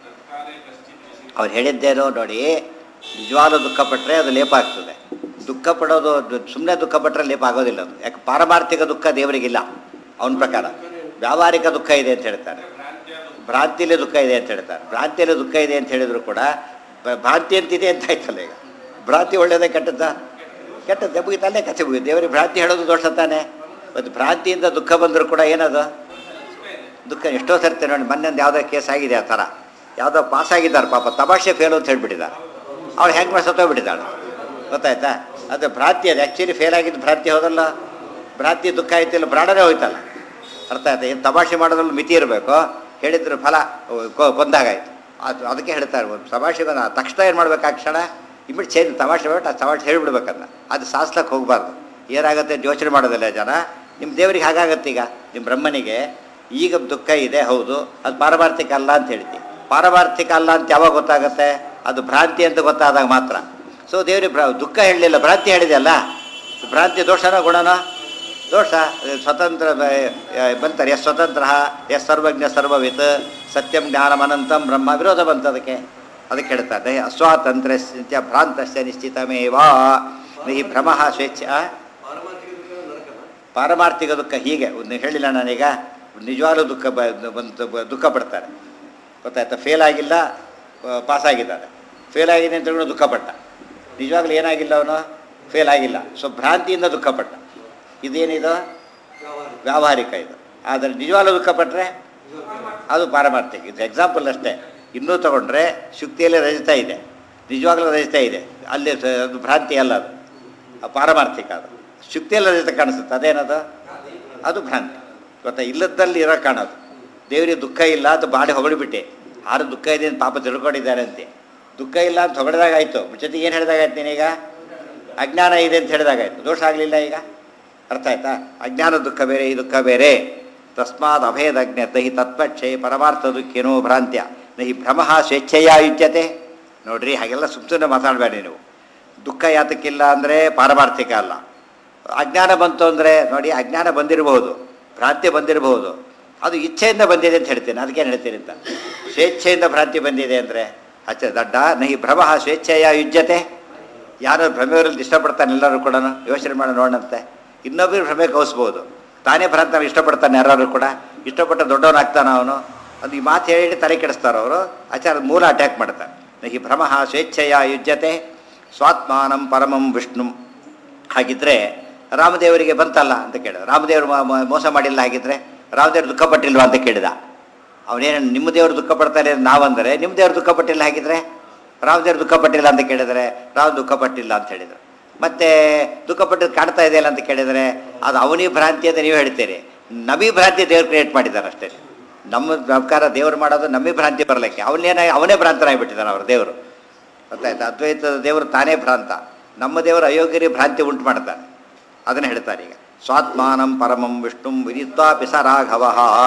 ಅವ್ರು ಹೇಳಿದ್ದೇನೋ ನೋಡಿ ನಿಜವಾದ ದುಃಖ ಪಟ್ಟರೆ ಅದು ಲೇಪ ಆಗ್ತದೆ ದುಃಖ ಪಡೋದು ಸುಮ್ಮನೆ ದುಃಖ ಪಟ್ಟರೆ ಲೇಪ ಆಗೋದಿಲ್ಲ ಅದು ಯಾಕೆ ಪಾರಮಾರ್ಥಿಕ ದುಃಖ ದೇವರಿಗಿಲ್ಲ ಅವನ ಪ್ರಕಾರ ವ್ಯಾವಹಾರಿಕ ದುಃಖ ಇದೆ ಅಂತ ಹೇಳ್ತಾರೆ ಭ್ರಾಂತಿಯಲ್ಲಿ ದುಃಖ ಇದೆ ಅಂತ ಹೇಳ್ತಾರೆ ಭ್ರಾಂತಿಯಲ್ಲಿ ದುಃಖ ಇದೆ ಅಂತ ಹೇಳಿದ್ರು ಕೂಡ ಭ- ಭ್ರಾಂತಿ ಅಂತಿದೆ ಅಂತ ಆಯ್ತಲ್ಲ ಈಗ ಭ್ರಾಂತಿ ಒಳ್ಳೇದೇ ಕೆಟ್ಟದ್ದ ಕೆಟ್ಟದ್ದೇ ಮುಗಿತಲ್ಲೇ ಕಥೆ ಮುಗಿ ದೇವರಿಗೆ ಭ್ರಾಂತಿ ಹೇಳೋದು ದೋಷ ತಾನೆ ಮತ್ತು ಭ್ರಾಂತಿಯಿಂದ ದುಃಖ ಬಂದರೂ ಕೂಡ ಏನದು ದುಃಖ ಎಷ್ಟೋ ಸರ್ತಿ ನೋಡಿ ಮೊನ್ನೆ ಒಂದು ಯಾವುದೋ ಕೇಸ್ ಆಗಿದೆ ಆ ಥರ ಯಾವುದೋ ಪಾಸ್ ಆಗಿದ್ದಾರೆ ಪಾಪ ತಮಾಷೆ ಫೇಲು ಅಂತ ಹೇಳ್ಬಿಟ್ಟಿದ್ದಾರೆ ಅವ್ಳು ಹೆಂಗೆ ಮಾಡಿ ಸತ್ತೋಗ್ಬಿಟ್ಟಿದ್ದಾಳೆ ಗೊತ್ತಾಯ್ತಾ ಅದು ಭ್ರಾಂತಿ ಅದು ಆ್ಯಕ್ಚುಲಿ ಫೇಲ್ ಆಗಿದ್ದು ಭ್ರಾಂತಿ ಹೋದಲ್ಲ ಭ್ರಾಂತಿ ದುಃಖ ಆಯ್ತಿಲ್ಲ ಪ್ರಾಣನೇ ಹೋಯ್ತಲ್ಲ ಅರ್ಥ ಆಯ್ತಾ ಏನು ತಮಾಷೆ ಮಾಡೋದ್ರಲ್ಲಿ ಮಿತಿ ಇರಬೇಕು ಹೇಳಿದ್ರ ಫಲ ಕೊ- ಕೊಂದಾಗಾಯ್ತು ಅದು ಅದಕ್ಕೆ ಹೇಳ್ತಾರೆ ಒಂದು ತಮಾಷೆ ಬಂದ ತಕ್ಷಣ ಏನು ಮಾಡ್ಬೇಕು ಆ ಕ್ಷಣ ಇಮಿಟ್ ಚೇಂಜ್ ತಮಾಷೆ ಬಿಟ್ಟು ಆ ತಮಾಷೆ ಹೇಳಿಬಿಡ್ಬೇಕನ್ನ ಅದು ಸಾಸ್ಲಕ್ಕೆ ಹೋಗಬಾರ್ದು ಏನಾಗುತ್ತೆ ಅಂತ ಯೋಚನೆ ಮಾಡೋದಿಲ್ಲ ಜನ ನಿಮ್ಮ ದೇವರಿಗೆ ಹಾಗಾಗತ್ತೆ ಈಗ ನಿಮ್ಮ ಬ್ರಹ್ಮನಿಗೆ ಈಗ ದುಃಖ ಇದೆ ಹೌದು ಅದು ಪಾರಮಾರ್ಥಿಕ ಅಲ್ಲ ಅಂತ ಹೇಳ್ತಿ ಪಾರಮಾರ್ಥಿಕ ಅಲ್ಲ ಅಂತ ಯಾವಾಗ ಗೊತ್ತಾಗುತ್ತೆ ಅದು ಭ್ರಾಂತಿ ಅಂತ ಗೊತ್ತಾದಾಗ ಮಾತ್ರ ಸೊ ದೇವರಿಗೆ ಭ್ರಾ ದುಃಖ ಹೇಳಲಿಲ್ಲ ಭ್ರಾಂತಿ ಹೇಳಿದೆ ಅಲ್ಲ ಭ್ರಾಂತಿ ದೋಷನೋ ಗುಣನೋ ದೋಷ ಸ್ವತಂತ್ರ ಬಂತಾರೆ ಎಸ್ ಸ್ವತಂತ್ರ ಎಸ್ ಸರ್ವಜ್ಞ ಸರ್ವವಿತ್ ಸತ್ಯಂ ಜ್ಞಾನಮನಂತಂ ಬ್ರಹ್ಮ ವಿರೋಧ ಬಂತು ಅದಕ್ಕೆ ಅದಕ್ಕೆ ಹೇಳ್ತಾರೆ ಅಸ್ವಾತಂತ್ರ್ಯ ಭ್ರಾಂತಶ್ಚ ನಿಶ್ಚಿತಮೇವಾ ಈ ಭ್ರಮ ಸ್ವೇಚ್ಛ ಪಾರಮಾರ್ಥಿಕ ದುಃಖ ಹೀಗೆ ಒಂದು ಹೇಳಿಲ್ಲ ನಾನೀಗ ನಿಜವಾಗ್ಲೂ ದುಃಖ ಬ ಬಂತು ಬ- ದುಃಖ ಪಡ್ತಾರೆ ಗೊತ್ತಾಯ್ತಾ ಫೇಲ್ ಆಗಿಲ್ಲ ಪಾಸ್ ಆಗಿದ್ದಾರೆ ಫೇಲ್ ಆಗಿದೆ ಅಂತ ಹೇಳಿ ದುಃಖ ಪಟ್ಟ ನಿಜವಾಗ್ಲೂ ಏನಾಗಿಲ್ಲ ಅವನು ಫೇಲ್ ಆಗಿಲ್ಲ ಸೊ ಭ್ರಾಂತಿಯಿಂದ ದುಃಖ ಪಟ್ಟ ಇದೇನಿದು ವ್ಯಾವಹಾರಿಕ ಇದು ಆದರೆ ನಿಜವಾಗ್ಲೂ ದುಃಖ ಪಟ್ಟರೆ ಅದು ಪಾರಮಾರ್ಥಿಕ ಇದು ಎಕ್ಸಾಂಪಲ್ ಅಷ್ಟೇ ಇನ್ನೂ ತಗೊಂಡ್ರೆ ಶುಕ್ತಿಯಲ್ಲಿ ರಜಿತ ಇದೆ ನಿಜವಾಗ್ಲೂ ರಜಿತ ಇದೆ ಅಲ್ಲಿ ಸ- ಅದು ಭ್ರಾಂತಿ ಅಲ್ಲ ಅದು ಆ ಪಾರಮಾರ್ಥಿಕ ಅದು ಶುಕ್ತಿಯಲ್ಲಿ ರಜಿತ ಕಾಣಿಸುತ್ತೆ ಅದೇನದು ಅದು ಭ್ರಾಂತಿ ಗೊತ್ತಾ ಇಲ್ಲದಲ್ಲಿ ಇರೋ ಕಾಣೋದು ದೇವರಿಗೆ ದುಃಖ ಇಲ್ಲ ಅಂತ ಬಾಡಿ ಹೊಗಳಿಬಿಟ್ಟೆ ಆರು ದುಃಖ ಇದೆ ಅಂತ ಪಾಪ ತಿಳ್ಕೊಂಡಿದ್ದಾರೆ ಅಂತೆ ದುಃಖ ಇಲ್ಲ ಅಂತ ಹೊಗಳಿದಾಗ ಆಯಿತು ಜೊತೆಗೆ ಏನು ಹೇಳಿದಾಗಾಯ್ತು ನೀನೀಗ ಅಜ್ಞಾನ ಇದೆ ಅಂತ ಹೇಳಿದಾಗಾಯ್ತು ದೋಷ ಆಗಲಿಲ್ಲ ಈಗ ಅರ್ಥ ಆಯ್ತಾ ಅಜ್ಞಾನ ದುಃಖ ಬೇರೆ ಈ ದುಃಖ ಬೇರೆ ತಸ್ಮಾತ್ ಅಭೇದಜ್ಞತೆ ಹಿ ತತ್ಪಕ್ಷೆ ಪರಮಾರ್ಥ ದುಃಖೇನೋ ಭ್ರಾಂತ್ಯ ನ ಹಿ ಭ್ರಮ ಸ್ವೇಚ್ಛೆಯ ಯುಜ್ಯತೆ ನೋಡ್ರಿ ಹಾಗೆಲ್ಲ ಸುಮ್ ಸುಮ್ಮನೆ ಮಾತಾಡಬೇಡಿ ನೀವು ದುಃಖ ಯಾತಕ್ಕಿಲ್ಲ ಅಂದರೆ ಪಾರಮಾರ್ಥಿಕ ಅಲ್ಲ ಅಜ್ಞಾನ ಬಂತು ಅಂದರೆ ನೋಡಿ ಅಜ್ಞಾನ ಬಂದಿರಬಹುದು ಭ್ರಾಂತಿ ಬಂದಿರಬಹುದು ಅದು ಇಚ್ಛೆಯಿಂದ ಬಂದಿದೆ ಅಂತ ಹೇಳ್ತೇನೆ ಅದಕ್ಕೇನು ಹೇಳ್ತೀನಿ ಅಂತ ಸ್ವೇಚ್ಛೆಯಿಂದ ಭ್ರಾಂತಿ ಬಂದಿದೆ ಅಂದರೆ ಅಚ್ಚ ದಡ್ಡ ನಹಿ ಭ್ರಮ ಸ್ವೇಚ್ಛೆಯ ಯುಜ್ಯತೆ ಯಾರು ಭ್ರಮೆಯವರಲ್ಲಿ ಇಷ್ಟಪಡ್ತಾನೆ ಎಲ್ಲರೂ ಕೂಡ ಯೋಚನೆ ಮಾಡಿ ನೋಡಂತೆ ಇನ್ನೊಬ್ಬರು ಭ್ರಮೆ ಕೌಸ್ಬೋದು ತಾನೇ ಭ್ರಾಂತ ಇಷ್ಟಪಡ್ತಾನೆ ಯಾರು ಕೂಡ ಇಷ್ಟಪಟ್ಟ ದೊಡ್ಡವನಾಗ್ತಾನೆ ಅವನು ಅದು ಈ ಮಾತು ಹೇಳಿ ತಲೆ ಕೆಡಿಸ್ತಾರೆ ಅವರು ಆಚಾರ ಮೂಲ ಅಟ್ಯಾಕ್ ಮಾಡ್ತಾರೆ ನಹಿ ಭ್ರಮ ಸ್ವೇಚ್ಛೆಯ ಯುಜ್ಯತೆ ಸ್ವಾತ್ಮಾನಂ ಪರಮಂ ವಿಷ್ಣು ಹಾಗಿದ್ರೆ ರಾಮದೇವರಿಗೆ ಬಂತಲ್ಲ ಅಂತ ಕೇಳಿದ ರಾಮದೇವರು ಮ- ಮ- ಮೋಸ ಮಾಡಿಲ್ಲ ಹಾಗಿದ್ರೆ ರಾಮದೇವರು ದುಃಖ ಪಟ್ಟಿಲ್ವಾ ಅಂತ ಕೇಳಿದ ಅವನೇನು ನಿಮ್ಮ ದೇವರು ದುಃಖ ಪಡ್ತಾರೆ ನಾವಂದರೆ ನಿಮ್ಮ ದೇವರು ದುಃಖ ಪಟ್ಟಿಲ್ಲ ಹಾಗಿದ್ರೆ ರಾಮದೇವರು ದುಃಖ ಪಟ್ಟಿಲ್ಲ ಅಂತ ಕೇಳಿದರೆ ರಾಮ ದುಃಖ ಪಟ್ಟಿಲ್ಲ ಅಂತ ಹೇಳಿದರು ಮತ್ತೆ ದುಃಖ ಪಟ್ಟಿದ್ದು ಕಾಣ್ತಾ ಇದೆಯಲ್ಲ ಅಂತ ಕೇಳಿದರೆ ಅದು ಅವನಿ ಭ್ರಾಂತಿ ಅಂತ ನೀವು ಹೇಳ್ತೀರಿ ನಮಿ ಭ್ರಾಂತಿ ದೇವ್ರು ಕ್ರಿಯೇಟ್ ಮಾಡಿದ್ದಾರೆ ಅಷ್ಟೇ ನಮ್ಮ ಪ್ರಕಾರ ದೇವರು ಮಾಡೋದು ನಮ್ಮಿ ಭ್ರಾಂತಿ ಬರಲಿಕ್ಕೆ ಅವನೇನ ಅವನೇ ಭ್ರಾಂತನಾಗಿಬಿಟ್ಟಿದ್ದಾನೆ ಅವ್ರ ದೇವರು ಗೊತ್ತಾಯ್ತು ಅದ್ವೈತದ ದೇವರು ತಾನೇ ಭ್ರಾಂತ ನಮ್ಮ ದೇವರು ಅಯೋಗ್ಯರಿ ಭ್ರಾಂತಿ ಉಂಟು ಮಾಡ್ತಾನೆ ಅದನ್ನು ಹೇಳ್ತಾರೆ ಈಗ ಸ್ವಾತ್ಮಾನಂ ಪರಮಂ ವಿಷ್ಣುಂ ವಿದಿತ್ವಾ ಪಿಸರಾಘವ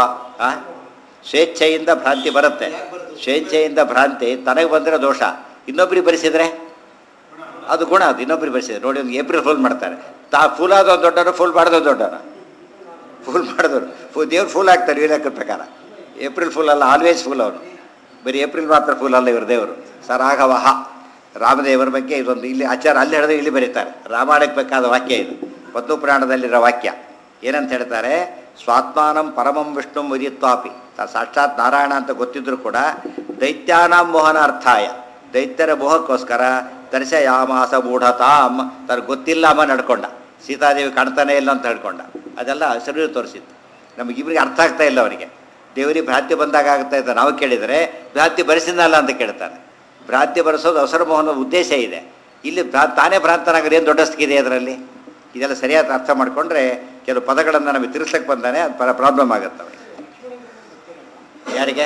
ಸ್ವೇಚ್ಛೆಯಿಂದ ಭ್ರಾಂತಿ ಬರುತ್ತೆ ಸ್ವೇಚ್ಛೆಯಿಂದ ಭ್ರಾಂತಿ ತನಗೆ ಬಂದರೆ ದೋಷ ಇನ್ನೊಬ್ಬರಿಗೆ ಬರೆಸಿದ್ರೆ ಅದು ಗುಣ ಅದು ಇನ್ನೊಬ್ಬರಿಗೆ ಬರೆಸಿದ್ರೆ ನೋಡಿ ಒಂದು ಏಪ್ರಿಲ್ ಫುಲ್ ಮಾಡ್ತಾರೆ ತಾ ಫುಲ್ ಆದವ್ರು ದೊಡ್ಡವರು ಫುಲ್ ಮಾಡಿದವ್ರು ದೊಡ್ಡವರು ಫುಲ್ ಮಾಡಿದವರು ಫುಲ್ ದೇವ್ರು ಫುಲ್ ಆಗ್ತಾರೆ ಈ ಲೆಕ್ಕದ ಪ್ರಕಾರ ಏಪ್ರಿಲ್ ಫುಲ್ ಅಲ್ಲ ಆಲ್ವೇಸ್ ಫುಲ್ ಅವನು ಬರೀ ಏಪ್ರಿಲ್ ಮಾತ್ರ ಫುಲ್ ಅಲ್ಲ ಇವರು ದೇವರು ಸರಾಘವಹ ರಾಮದೇವರ ಬಗ್ಗೆ ಇದೊಂದು ಇಲ್ಲಿ ಆಚಾರ ಅಲ್ಲಿ ಹೇಳಿದ್ರೆ ಇಲ್ಲಿ ಬರೀತಾರೆ ರಾಮಾಯಣಕ್ಕೆ ಬೇಕಾದ ವಾಕ್ಯ ಇದು ಪದ್ಮ ಪುರಾಣದಲ್ಲಿರೋ ವಾಕ್ಯ ಏನಂತ ಹೇಳ್ತಾರೆ ಸ್ವಾತ್ಮಾನಂ ಪರಮಂ ವಿಷ್ಣು ಮುದಿತ್ವಾಪಿ ತ ಸಾಕ್ಷಾತ್ ನಾರಾಯಣ ಅಂತ ಗೊತ್ತಿದ್ರು ಕೂಡ ದೈತ್ಯಾನಾಂ ಮೋಹನ ಅರ್ಥಾಯ ದೈತ್ಯರ ಮೋಹಕ್ಕೋಸ್ಕರ ದರ್ಶಯಾಮಾಸ ಮೂಢತಾಂ ತನಗೆ ಗೊತ್ತಿಲ್ಲ ಅಮ್ಮ ನಡ್ಕೊಂಡ ಸೀತಾದೇವಿ ಕಾಣ್ತಾನೆ ಇಲ್ಲ ಅಂತ ಹೇಳ್ಕೊಂಡ ಅದೆಲ್ಲ ಶರೀರ ತೋರಿಸಿತ್ತು ನಮಗಿಬ್ರಿಗೆ ಅರ್ಥ ಆಗ್ತಾ ಇಲ್ಲ ಅವರಿಗೆ ದೇವರಿಗೆ ಭ್ರಾಂತಿ ಬಂದಾಗ ಆಗ್ತಾ ಇತ್ತು ನಾವು ಕೇಳಿದರೆ ಭ್ರಾಂತಿ ಬರೆಸಿದ್ನಲ್ಲ ಅಂತ ಕೇಳ್ತಾನೆ ಭ್ರಾಂತಿ ಬರೆಸೋದು ಅವಸರ ಮೋಹನ ಉದ್ದೇಶ ಇದೆ ಇಲ್ಲಿ ಭ್ರಾ ತಾನೇ ಭ್ರಾಂತನಾಗದೆ ಏನು ದೊಡ್ಡಸ್ತಿದೆ ಅದರಲ್ಲಿ ಇದೆಲ್ಲ ಸರಿಯಾದ ಅರ್ಥ ಮಾಡಿಕೊಂಡ್ರೆ ಕೆಲವು ಪದಗಳನ್ನು ನಮಗೆ ತಿರ್ಸ್ಲಕ್ಕೆ ಬಂದಾನೆ ಅದು ಪರ ಪ್ರಾಬ್ಲಮ್ ಆಗುತ್ತೆ ಅವರಿಗೆ ಯಾರಿಗೆ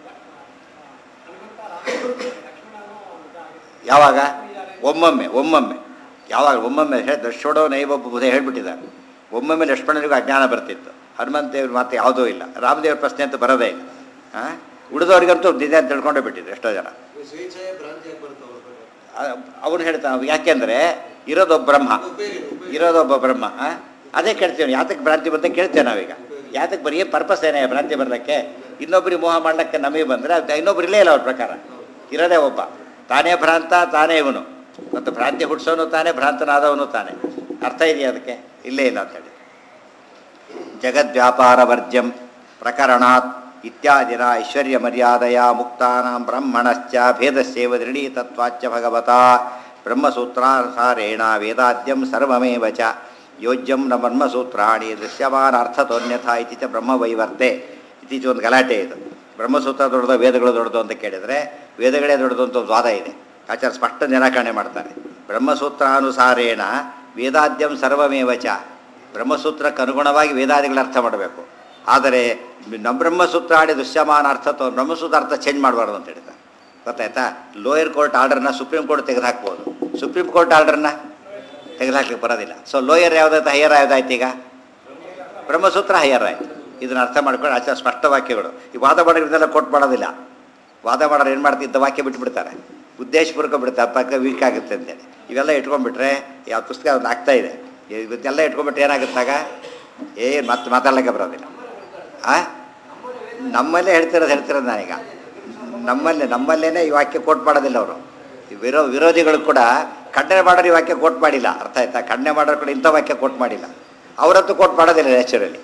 ಯಾವಾಗ ಒಮ್ಮೊಮ್ಮೆ ಒಮ್ಮೊಮ್ಮೆ ಯಾವಾಗ ಒಮ್ಮೊಮ್ಮೆ ಹೇಳಿ ದರ್ಶೋಡೋ ನೈವ ಬುಧ ಹೇಳ್ಬಿಟ್ಟಿದ್ದಾರೆ ಒಮ್ಮೊಮ್ಮೆ ಲಕ್ಷ್ಮಣನಿಗೂ ಅಜ್ಞಾನ ಬರ್ತಿತ್ತು ಹನುಮಂತ ದೇವ್ರ ಮಾತು ಯಾವುದೂ ಇಲ್ಲ ರಾಮದೇವ್ರ ಪ್ರಶ್ನೆ ಅಂತೂ ಬರೋದೇ ಇಲ್ಲ ಹಾಂ ಉಳಿದವ್ರಿಗಂತೂ ನಿಜ ಅಂತ ತಿಳ್ಕೊಂಡೇ ಬಿಟ್ಟಿದ್ರು ಎಷ್ಟೋ ಜನ ಸ್ವೇಚ್ಛೆಯ ಭ್ರಾಂತಿಯಾಗಿ ಬರುತ್ತೆ ಅವ್ರ ಬಗ್ಗೆ. ಅವನು ಹೇಳ್ತಾನೆ ಯಾಕೆಂದರೆ ಇರೋದೊಬ್ಬ ಬ್ರಹ್ಮ ಇರೋದೊಬ್ಬ ಬ್ರಹ್ಮ ಆ? ಅದೇ ಕೇಳ್ತೀವಿ ಯಾತಕ್ಕೆ ಭ್ರಾಂತಿ ಬಂತ ಕೇಳ್ತೇವೆ ನಾವೀಗ ಯಾತಕ್ಕೆ ಬರೀ ಪರ್ಪಸ್ ಏನೇ ಭ್ರಾಂತಿ ಬರಲಿಕ್ಕೆ ಇನ್ನೊಬ್ಬರಿಗೆ ಮೋಹ ಮಾಡ್ಲಿಕ್ಕೆ ನಮಗೆ ಬಂದರೆ ಅದು ಇನ್ನೊಬ್ರು ಇಲ್ಲೇ ಇಲ್ಲ ಅವ್ರ ಪ್ರಕಾರ ಇರೋದೇ ಒಬ್ಬ ತಾನೇ ಭ್ರಾಂತ ತಾನೇ ಇವನು ಮತ್ತು ಭ್ರಾಂತಿ ಹುಡ್ಸೋನು ತಾನೇ ಭ್ರಾಂತನಾದವನು ತಾನೇ ಅರ್ಥ ಇದೆಯಾ ಅದಕ್ಕೆ ಇಲ್ಲೇ ಇಲ್ಲ ಅಂತೇಳಿ ಜಗದ್ವ್ಯಾಪಾರ ವರ್ಜ್ಯಂ ಪ್ರಕರಣಾತ್ ಇತ್ಯಾದಿನ ಐಶ್ವರ್ಯ ಮರ್ಯಾದಯ ಮುಕ್ತಾನಾಂ ಬ್ರಹ್ಮಣಶ್ಚ ಭೇದಸ್ಯೇವ ದೃಢೀತತ್ವಾಚ್ಚ ಭಗವತಾ ಬ್ರಹ್ಮಸೂತ್ರಾಸಾರೇಣ ವೇದಾದ್ಯಂ ಸರ್ವಮೇವ ಚ ಯೋಜ್ಯಂ ನ ಬ್ರಹ್ಮಸೂತ್ರಾಣಿ ದೃಶ್ಯಮಾನಾರ್ಥತೋನ್ಯಥಾ ಇತಿ ಚ ಬ್ರಹ್ಮವೈವರ್ತೆ ಇತ್ತೀಚೆ ಒಂದು ಗಲಾಟೆ ಇದು ಬ್ರಹ್ಮಸೂತ್ರ ದೊಡ್ಡದು ವೇದಗಳು ದೊಡ್ಡದು ಅಂತ ಕೇಳಿದರೆ ವೇದಗಳೇ ದೊಡ್ಡದು ಅಂತ ಒಂದು ವಾದ ಇದೆ ಆಚಾರ್ಯ ಸ್ಪಷ್ಟ ನಿರಾಕರಣೆ ಮಾಡ್ತಾರೆ ಬ್ರಹ್ಮಸೂತ್ರಾನುಸಾರೇಣ ವೇದಾದ್ಯಂ ಸರ್ವಮೇವ ಚ ಬ್ರಹ್ಮಸೂತ್ರಕ್ಕೆ ಅನುಗುಣವಾಗಿ ವೇದಾದಿಗಳ ಅರ್ಥ ಮಾಡಬೇಕು ಆದರೆ ನಮ್ಮ ಬ್ರಹ್ಮಸೂತ್ರ ಆಡಿ ದುಶ್ಯಮಾನ ಅರ್ಥ ತೊ ಬ್ರಹ್ಮಸೂತ್ರ ಅರ್ಥ ಚೇಂಜ್ ಮಾಡಬಾರ್ದು ಅಂತ ಹೇಳ್ತಾರೆ ಗೊತ್ತಾಯ್ತಾ ಲೋಯರ್ ಕೋರ್ಟ್ ಆರ್ಡರ್ನ ಸುಪ್ರೀಂ ಕೋರ್ಟ್ ತೆಗೆದುಹಾಕ್ಬೋದು ಸುಪ್ರೀಂ ಕೋರ್ಟ್ ಆರ್ಡರ್ನ ತೆಗೆದುಹಾಕ್ಲಿಕ್ಕೆ ಬರೋದಿಲ್ಲ ಸೊ ಲೋಯರ್ ಯಾವುದಾಯ್ತು ಹೈಯರ್ ಯಾವುದಾಯ್ತು ಈಗ ಬ್ರಹ್ಮಸೂತ್ರ ಹೈಯರ್ ಆಯಿತು ಇದನ್ನ ಅರ್ಥ ಮಾಡ್ಕೊಂಡು ಆಚಾರ ಸ್ಪಷ್ಟ ವಾಕ್ಯಗಳು ಈ ವಾದ ಮಾಡೋದ್ರೆಲ್ಲ ಕೊಟ್ಟು ಮಾಡೋದಿಲ್ಲ ವಾದ ಮಾಡೋರು ಏನು ಮಾಡ್ತಿದ್ದ ವಾಕ್ಯ ಬಿಟ್ಬಿಡ್ತಾರೆ ಉದ್ದೇಶಪೂರ್ವಕ ಬಿಡ್ತಾರೆ ಪಕ್ಕ ವೀಕ್ ಆಗುತ್ತೆ ಅಂತೇಳಿ ಇವೆಲ್ಲ ಇಟ್ಕೊಂಡ್ಬಿಟ್ರೆ ಯಾವ ಪುಸ್ತಕ ಒಂದು ಆಗ್ತಾ ಇದೆ ಇವತ್ತೆಲ್ಲ ಇಟ್ಕೊಂಡ್ಬಿಟ್ರೆ ಏನಾಗುತ್ತಾಗ ಏನು ಮತ್ತೆ ಮಾತಾಡ್ಲಿಕ್ಕೆ ಬರೋದಿಲ್ಲ ಆ ನಮ್ಮಲ್ಲೇ ಹೇಳ್ತಿರೋದು ಹೇಳ್ತಿರೋದು ನಾನೀಗ ನಮ್ಮಲ್ಲೇ ನಮ್ಮಲ್ಲೇನೆ ಈ ವಾಕ್ಯ ಕೋಟ್ ಮಾಡೋದಿಲ್ಲ ಅವರು ಈ ವಿರೋ ವಿರೋಧಿಗಳು ಕೂಡ ಖಂಡನೆ ಮಾಡೋರು ಈ ವಾಕ್ಯ ಕೋಟ್ ಮಾಡಿಲ್ಲ ಅರ್ಥ ಆಯ್ತಾ ಖಂಡನೆ ಮಾಡೋರು ಕೂಡ ಇಂಥ ವಾಕ್ಯ ಕೋಟ್ ಮಾಡಿಲ್ಲ ಅವರದ್ದು ಕೋಟ್ ಮಾಡೋದಿಲ್ಲ ನ್ಯಾಚುರಲಿ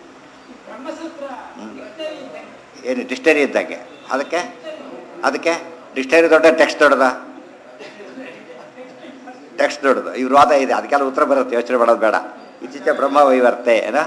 ಏನು ಡಿಕ್ಷನರಿ ಇದ್ದಂಗೆ ಅದಕ್ಕೆ ಅದಕ್ಕೆ ಡಿಕ್ಷನರಿ ದೊಡ್ಡ ಟೆಕ್ಸ್ಟ್ ದೊಡ್ಡದ ಟೆಕ್ಸ್ಟ್ ದೊಡ್ಡದು ಇವ್ರ ವಾದ ಇದೆ ಅದಕ್ಕೆಲ್ಲ ಉತ್ತರ ಬರುತ್ತೆ ಯೋಚನೆ ಮಾಡೋದು ಬೇಡ ಇತ್ತೀಚೆ ಬ್ರಹ್ಮ ವೈವರ್ತೆ ಏನ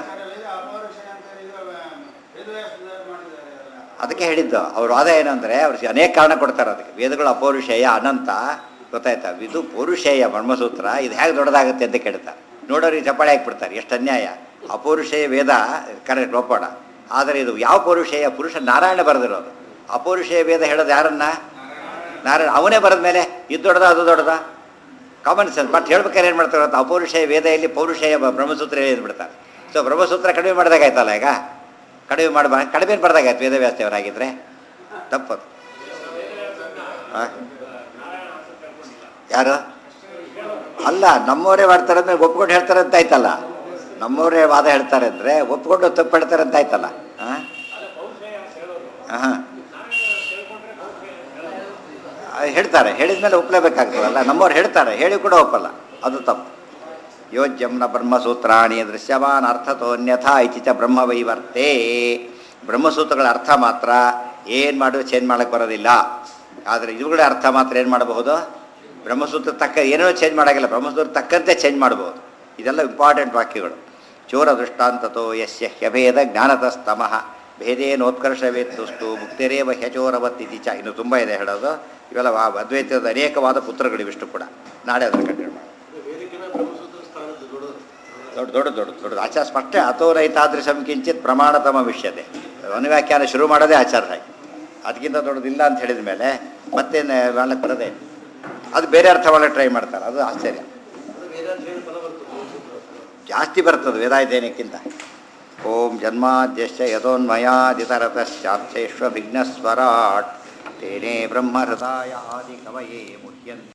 ಅದಕ್ಕೆ ಹೇಳಿದ್ದು ಅವ್ರ ವಾದ ಏನಂದರೆ ಅವ್ರು ಅನೇಕ ಕಾರಣ ಕೊಡ್ತಾರೆ ಅದಕ್ಕೆ ವೇದಗಳು ಅಪೌರುಷೇಯ ಅನಂತ ಗೊತ್ತಾಯ್ತಾ ಇದು ಪೌರುಷೇಯ ಬ್ರಹ್ಮಸೂತ್ರ ಇದು ಹೇಗೆ ದೊಡ್ಡದಾಗುತ್ತೆ ಅಂತ ಕೇಳ್ತಾರೆ ನೋಡೋರಿಗೆ ಚಪ್ಪಾಳೆ ಹಾಕ್ಬಿಡ್ತಾರೆ ಎಷ್ಟು ಅನ್ಯಾಯ ಅಪೌರುಷೇಯ ವೇದ ಕರೆಕ್ಟ್ ಒಪ್ಪೋಣ ಆದರೆ ಇದು ಯಾವ ಪೌರುಷೇಯ ಪುರುಷ ನಾರಾಯಣ ಬರೆದಿರೋದು ಅಪೌರುಷೇಯ ವೇದ ಹೇಳೋದು ಯಾರನ್ನ ನಾರಾಯಣ ಅವನೇ ಬರೆದ ಮೇಲೆ ಇದು ದೊಡ್ಡದ ಅದು ದೊಡ್ಡದ ಕಾಮನ್ ಸೆನ್ಸ್ ಬಟ್ ಹೇಳ್ಬೇಕಾದ್ರೆ ಏನು ಮಾಡ್ತಾರೆ ಗೊತ್ತಾ ಅಪೌರುಷೇಯ ವೇದ ಇಲ್ಲಿ ಪೌರುಷೇಯ ಬ- ಬ್ರಹ್ಮಸೂತ್ರ ಹೇಳಿದ್ ಬಿಡ್ತಾರೆ ಸೊ ಬ್ರಹ್ಮಸೂತ್ರ ಕಡಿಮೆ ಮಾಡಿದಾಗಾಯ್ತಲ್ಲ ಈಗ ಕಡಿಮೆ ಮಾಡಬ ಕಡಿಮೆ ಮಾಡಿದಾಗಾಯ್ತು ವೇದವ್ಯಾಸದೇವರಾಗಿದ್ದರೆ ತಪ್ಪದು ಆ? ಯಾರು ಅಲ್ಲ ನಮ್ಮವರೇ ಮಾಡ್ತಾರೆ ಅಂದ್ರೆ ಒಪ್ಕೊಂಡು ಹೇಳ್ತಾರೆ ಅಂತ ಆಯ್ತಲ್ಲ ನಮ್ಮವರೇ ವಾದ ಹೇಳ್ತಾರೆ ಅಂದರೆ ಒಪ್ಕೊಂಡು ತಪ್ಪು ಹೇಳ್ತಾರೆ ಅಂತ ಆಯ್ತಲ್ಲ ಹಾಂ ಹಾಂ ಹೇಳ್ತಾರೆ ಹೇಳಿದ್ಮೇಲೆ ಒಪ್ಪಲೇಬೇಕಾಗ್ತದಲ್ಲ ನಮ್ಮವ್ರು ಹೇಳ್ತಾರೆ ಹೇಳಿ ಕೂಡ ಒಪ್ಪಲ್ಲ ಅದು ತಪ್ಪು ಯೋಜ್ಯಂ ನ ಬ್ರಹ್ಮಸೂತ್ರಾಣಿ ದೃಶ್ಯಮಾನ ಅರ್ಥತೋನ್ಯಥಾ ಇತಿ ಚ ಬ್ರಹ್ಮವೈವರ್ತೆ ಬ್ರಹ್ಮಸೂತ್ರಗಳ ಅರ್ಥ ಮಾತ್ರ ಏನು ಮಾಡಿದ್ರು ಚೇಂಜ್ ಮಾಡಕ್ಕೆ ಬರೋದಿಲ್ಲ ಆದರೆ ಇವುಗಳ ಅರ್ಥ ಮಾತ್ರ ಏನು ಮಾಡಬಹುದು ಬ್ರಹ್ಮಸೂತ್ರ ತಕ್ಕ ಏನೋ ಚೇಂಜ್ ಮಾಡೋಂಗಿಲ್ಲ ಬ್ರಹ್ಮಸೂತ್ರ ತಕ್ಕಂತೆ ಚೇಂಜ್ ಮಾಡ್ಬೋದು ಇದೆಲ್ಲ ಇಂಪಾರ್ಟೆಂಟ್ ವಾಕ್ಯಗಳು ಚೋರ ದೃಷ್ಟಾಂತತೋ ಯಸ್ಯ ಹ್ಯಭೇದ ಜ್ಞಾನತಸ್ತಮಃ ಭೇದೇನೋತ್ಕರ್ಷವೇತ್ತುಸ್ತು ಮುಕ್ತಿರೇವ ಹ್ಯಚೋರವತ್ತಿತಿ ಚ ಇನ್ನು ತುಂಬ ಇದೆ ಹೇಳೋದು ಇವೆಲ್ಲ ವಾ ಅದ್ವೈತದ ಅನೇಕವಾದ ಪುತ್ರಗಳಿವಿಷ್ಟು ಕೂಡ ನಾಳೆ ಅದನ್ನು ಕಂಟಿನ್ಯೂ ಮಾಡಿ ಇದು ವೇದಿಕೆನ ಬ್ರಹ್ಮಸೂತ್ರ ಸ್ಥಾನದ್ದು ದೊಡ್ಡದು ದೊಡ್ಡ ದೊಡ್ಡ ದೊಡ್ಡ ದೊಡ್ಡದು ಆಚಾರ ಸ್ಪಷ್ಟ ಅಥೋರೈತಾದೃಶಂ ಕಿಂಚಿತ್ ಪ್ರಮಾಣತಮ ವಿಷ್ಯತೆ ಅನುವ್ಯಾಖ್ಯಾನ ಶುರು ಮಾಡೋದೇ ಆಚಾರ್ಯ ಅದಕ್ಕಿಂತ ದೊಡ್ಡದಿಲ್ಲ ಅಂತ ಹೇಳಿದ ಮೇಲೆ ಮತ್ತೇನು ಮಾಡಕ್ಕೆ ಬರೋದೇ ಇಲ್ಲ. ಅದು ಬೇರೆ ಅರ್ಥ ಮಾಡಕ್ಕೆ ಟ್ರೈ ಮಾಡ್ತಾರೆ ಅದು ಆಶ್ಚರ್ಯ ಅದು ವೇದಾಂತ ಹೇಳಿ ಫಲ ಬರ್ತದೆ ಬ್ರಹ್ಮಸೂತ್ರ ಜಾಸ್ತಿ ಬರ್ತದೆ ವೇದಾಧ್ಯಯನಕ್ಕಿಂತ ಓಂ ಜನ್ಮಾದ್ಯಶ್ಚ ಯಥೋನ್ಮಯಾದಿತರತಶ್ಚಾರ್ಥೇಶ್ವ ವಿಘ್ನಸ್ವರಾಟ್ ತೇನೇ ಬ್ರಹ್ಮಹೃದಾಯ ಆದಿ ಕವಯೇ ಮುಹ್ಯಂತಿ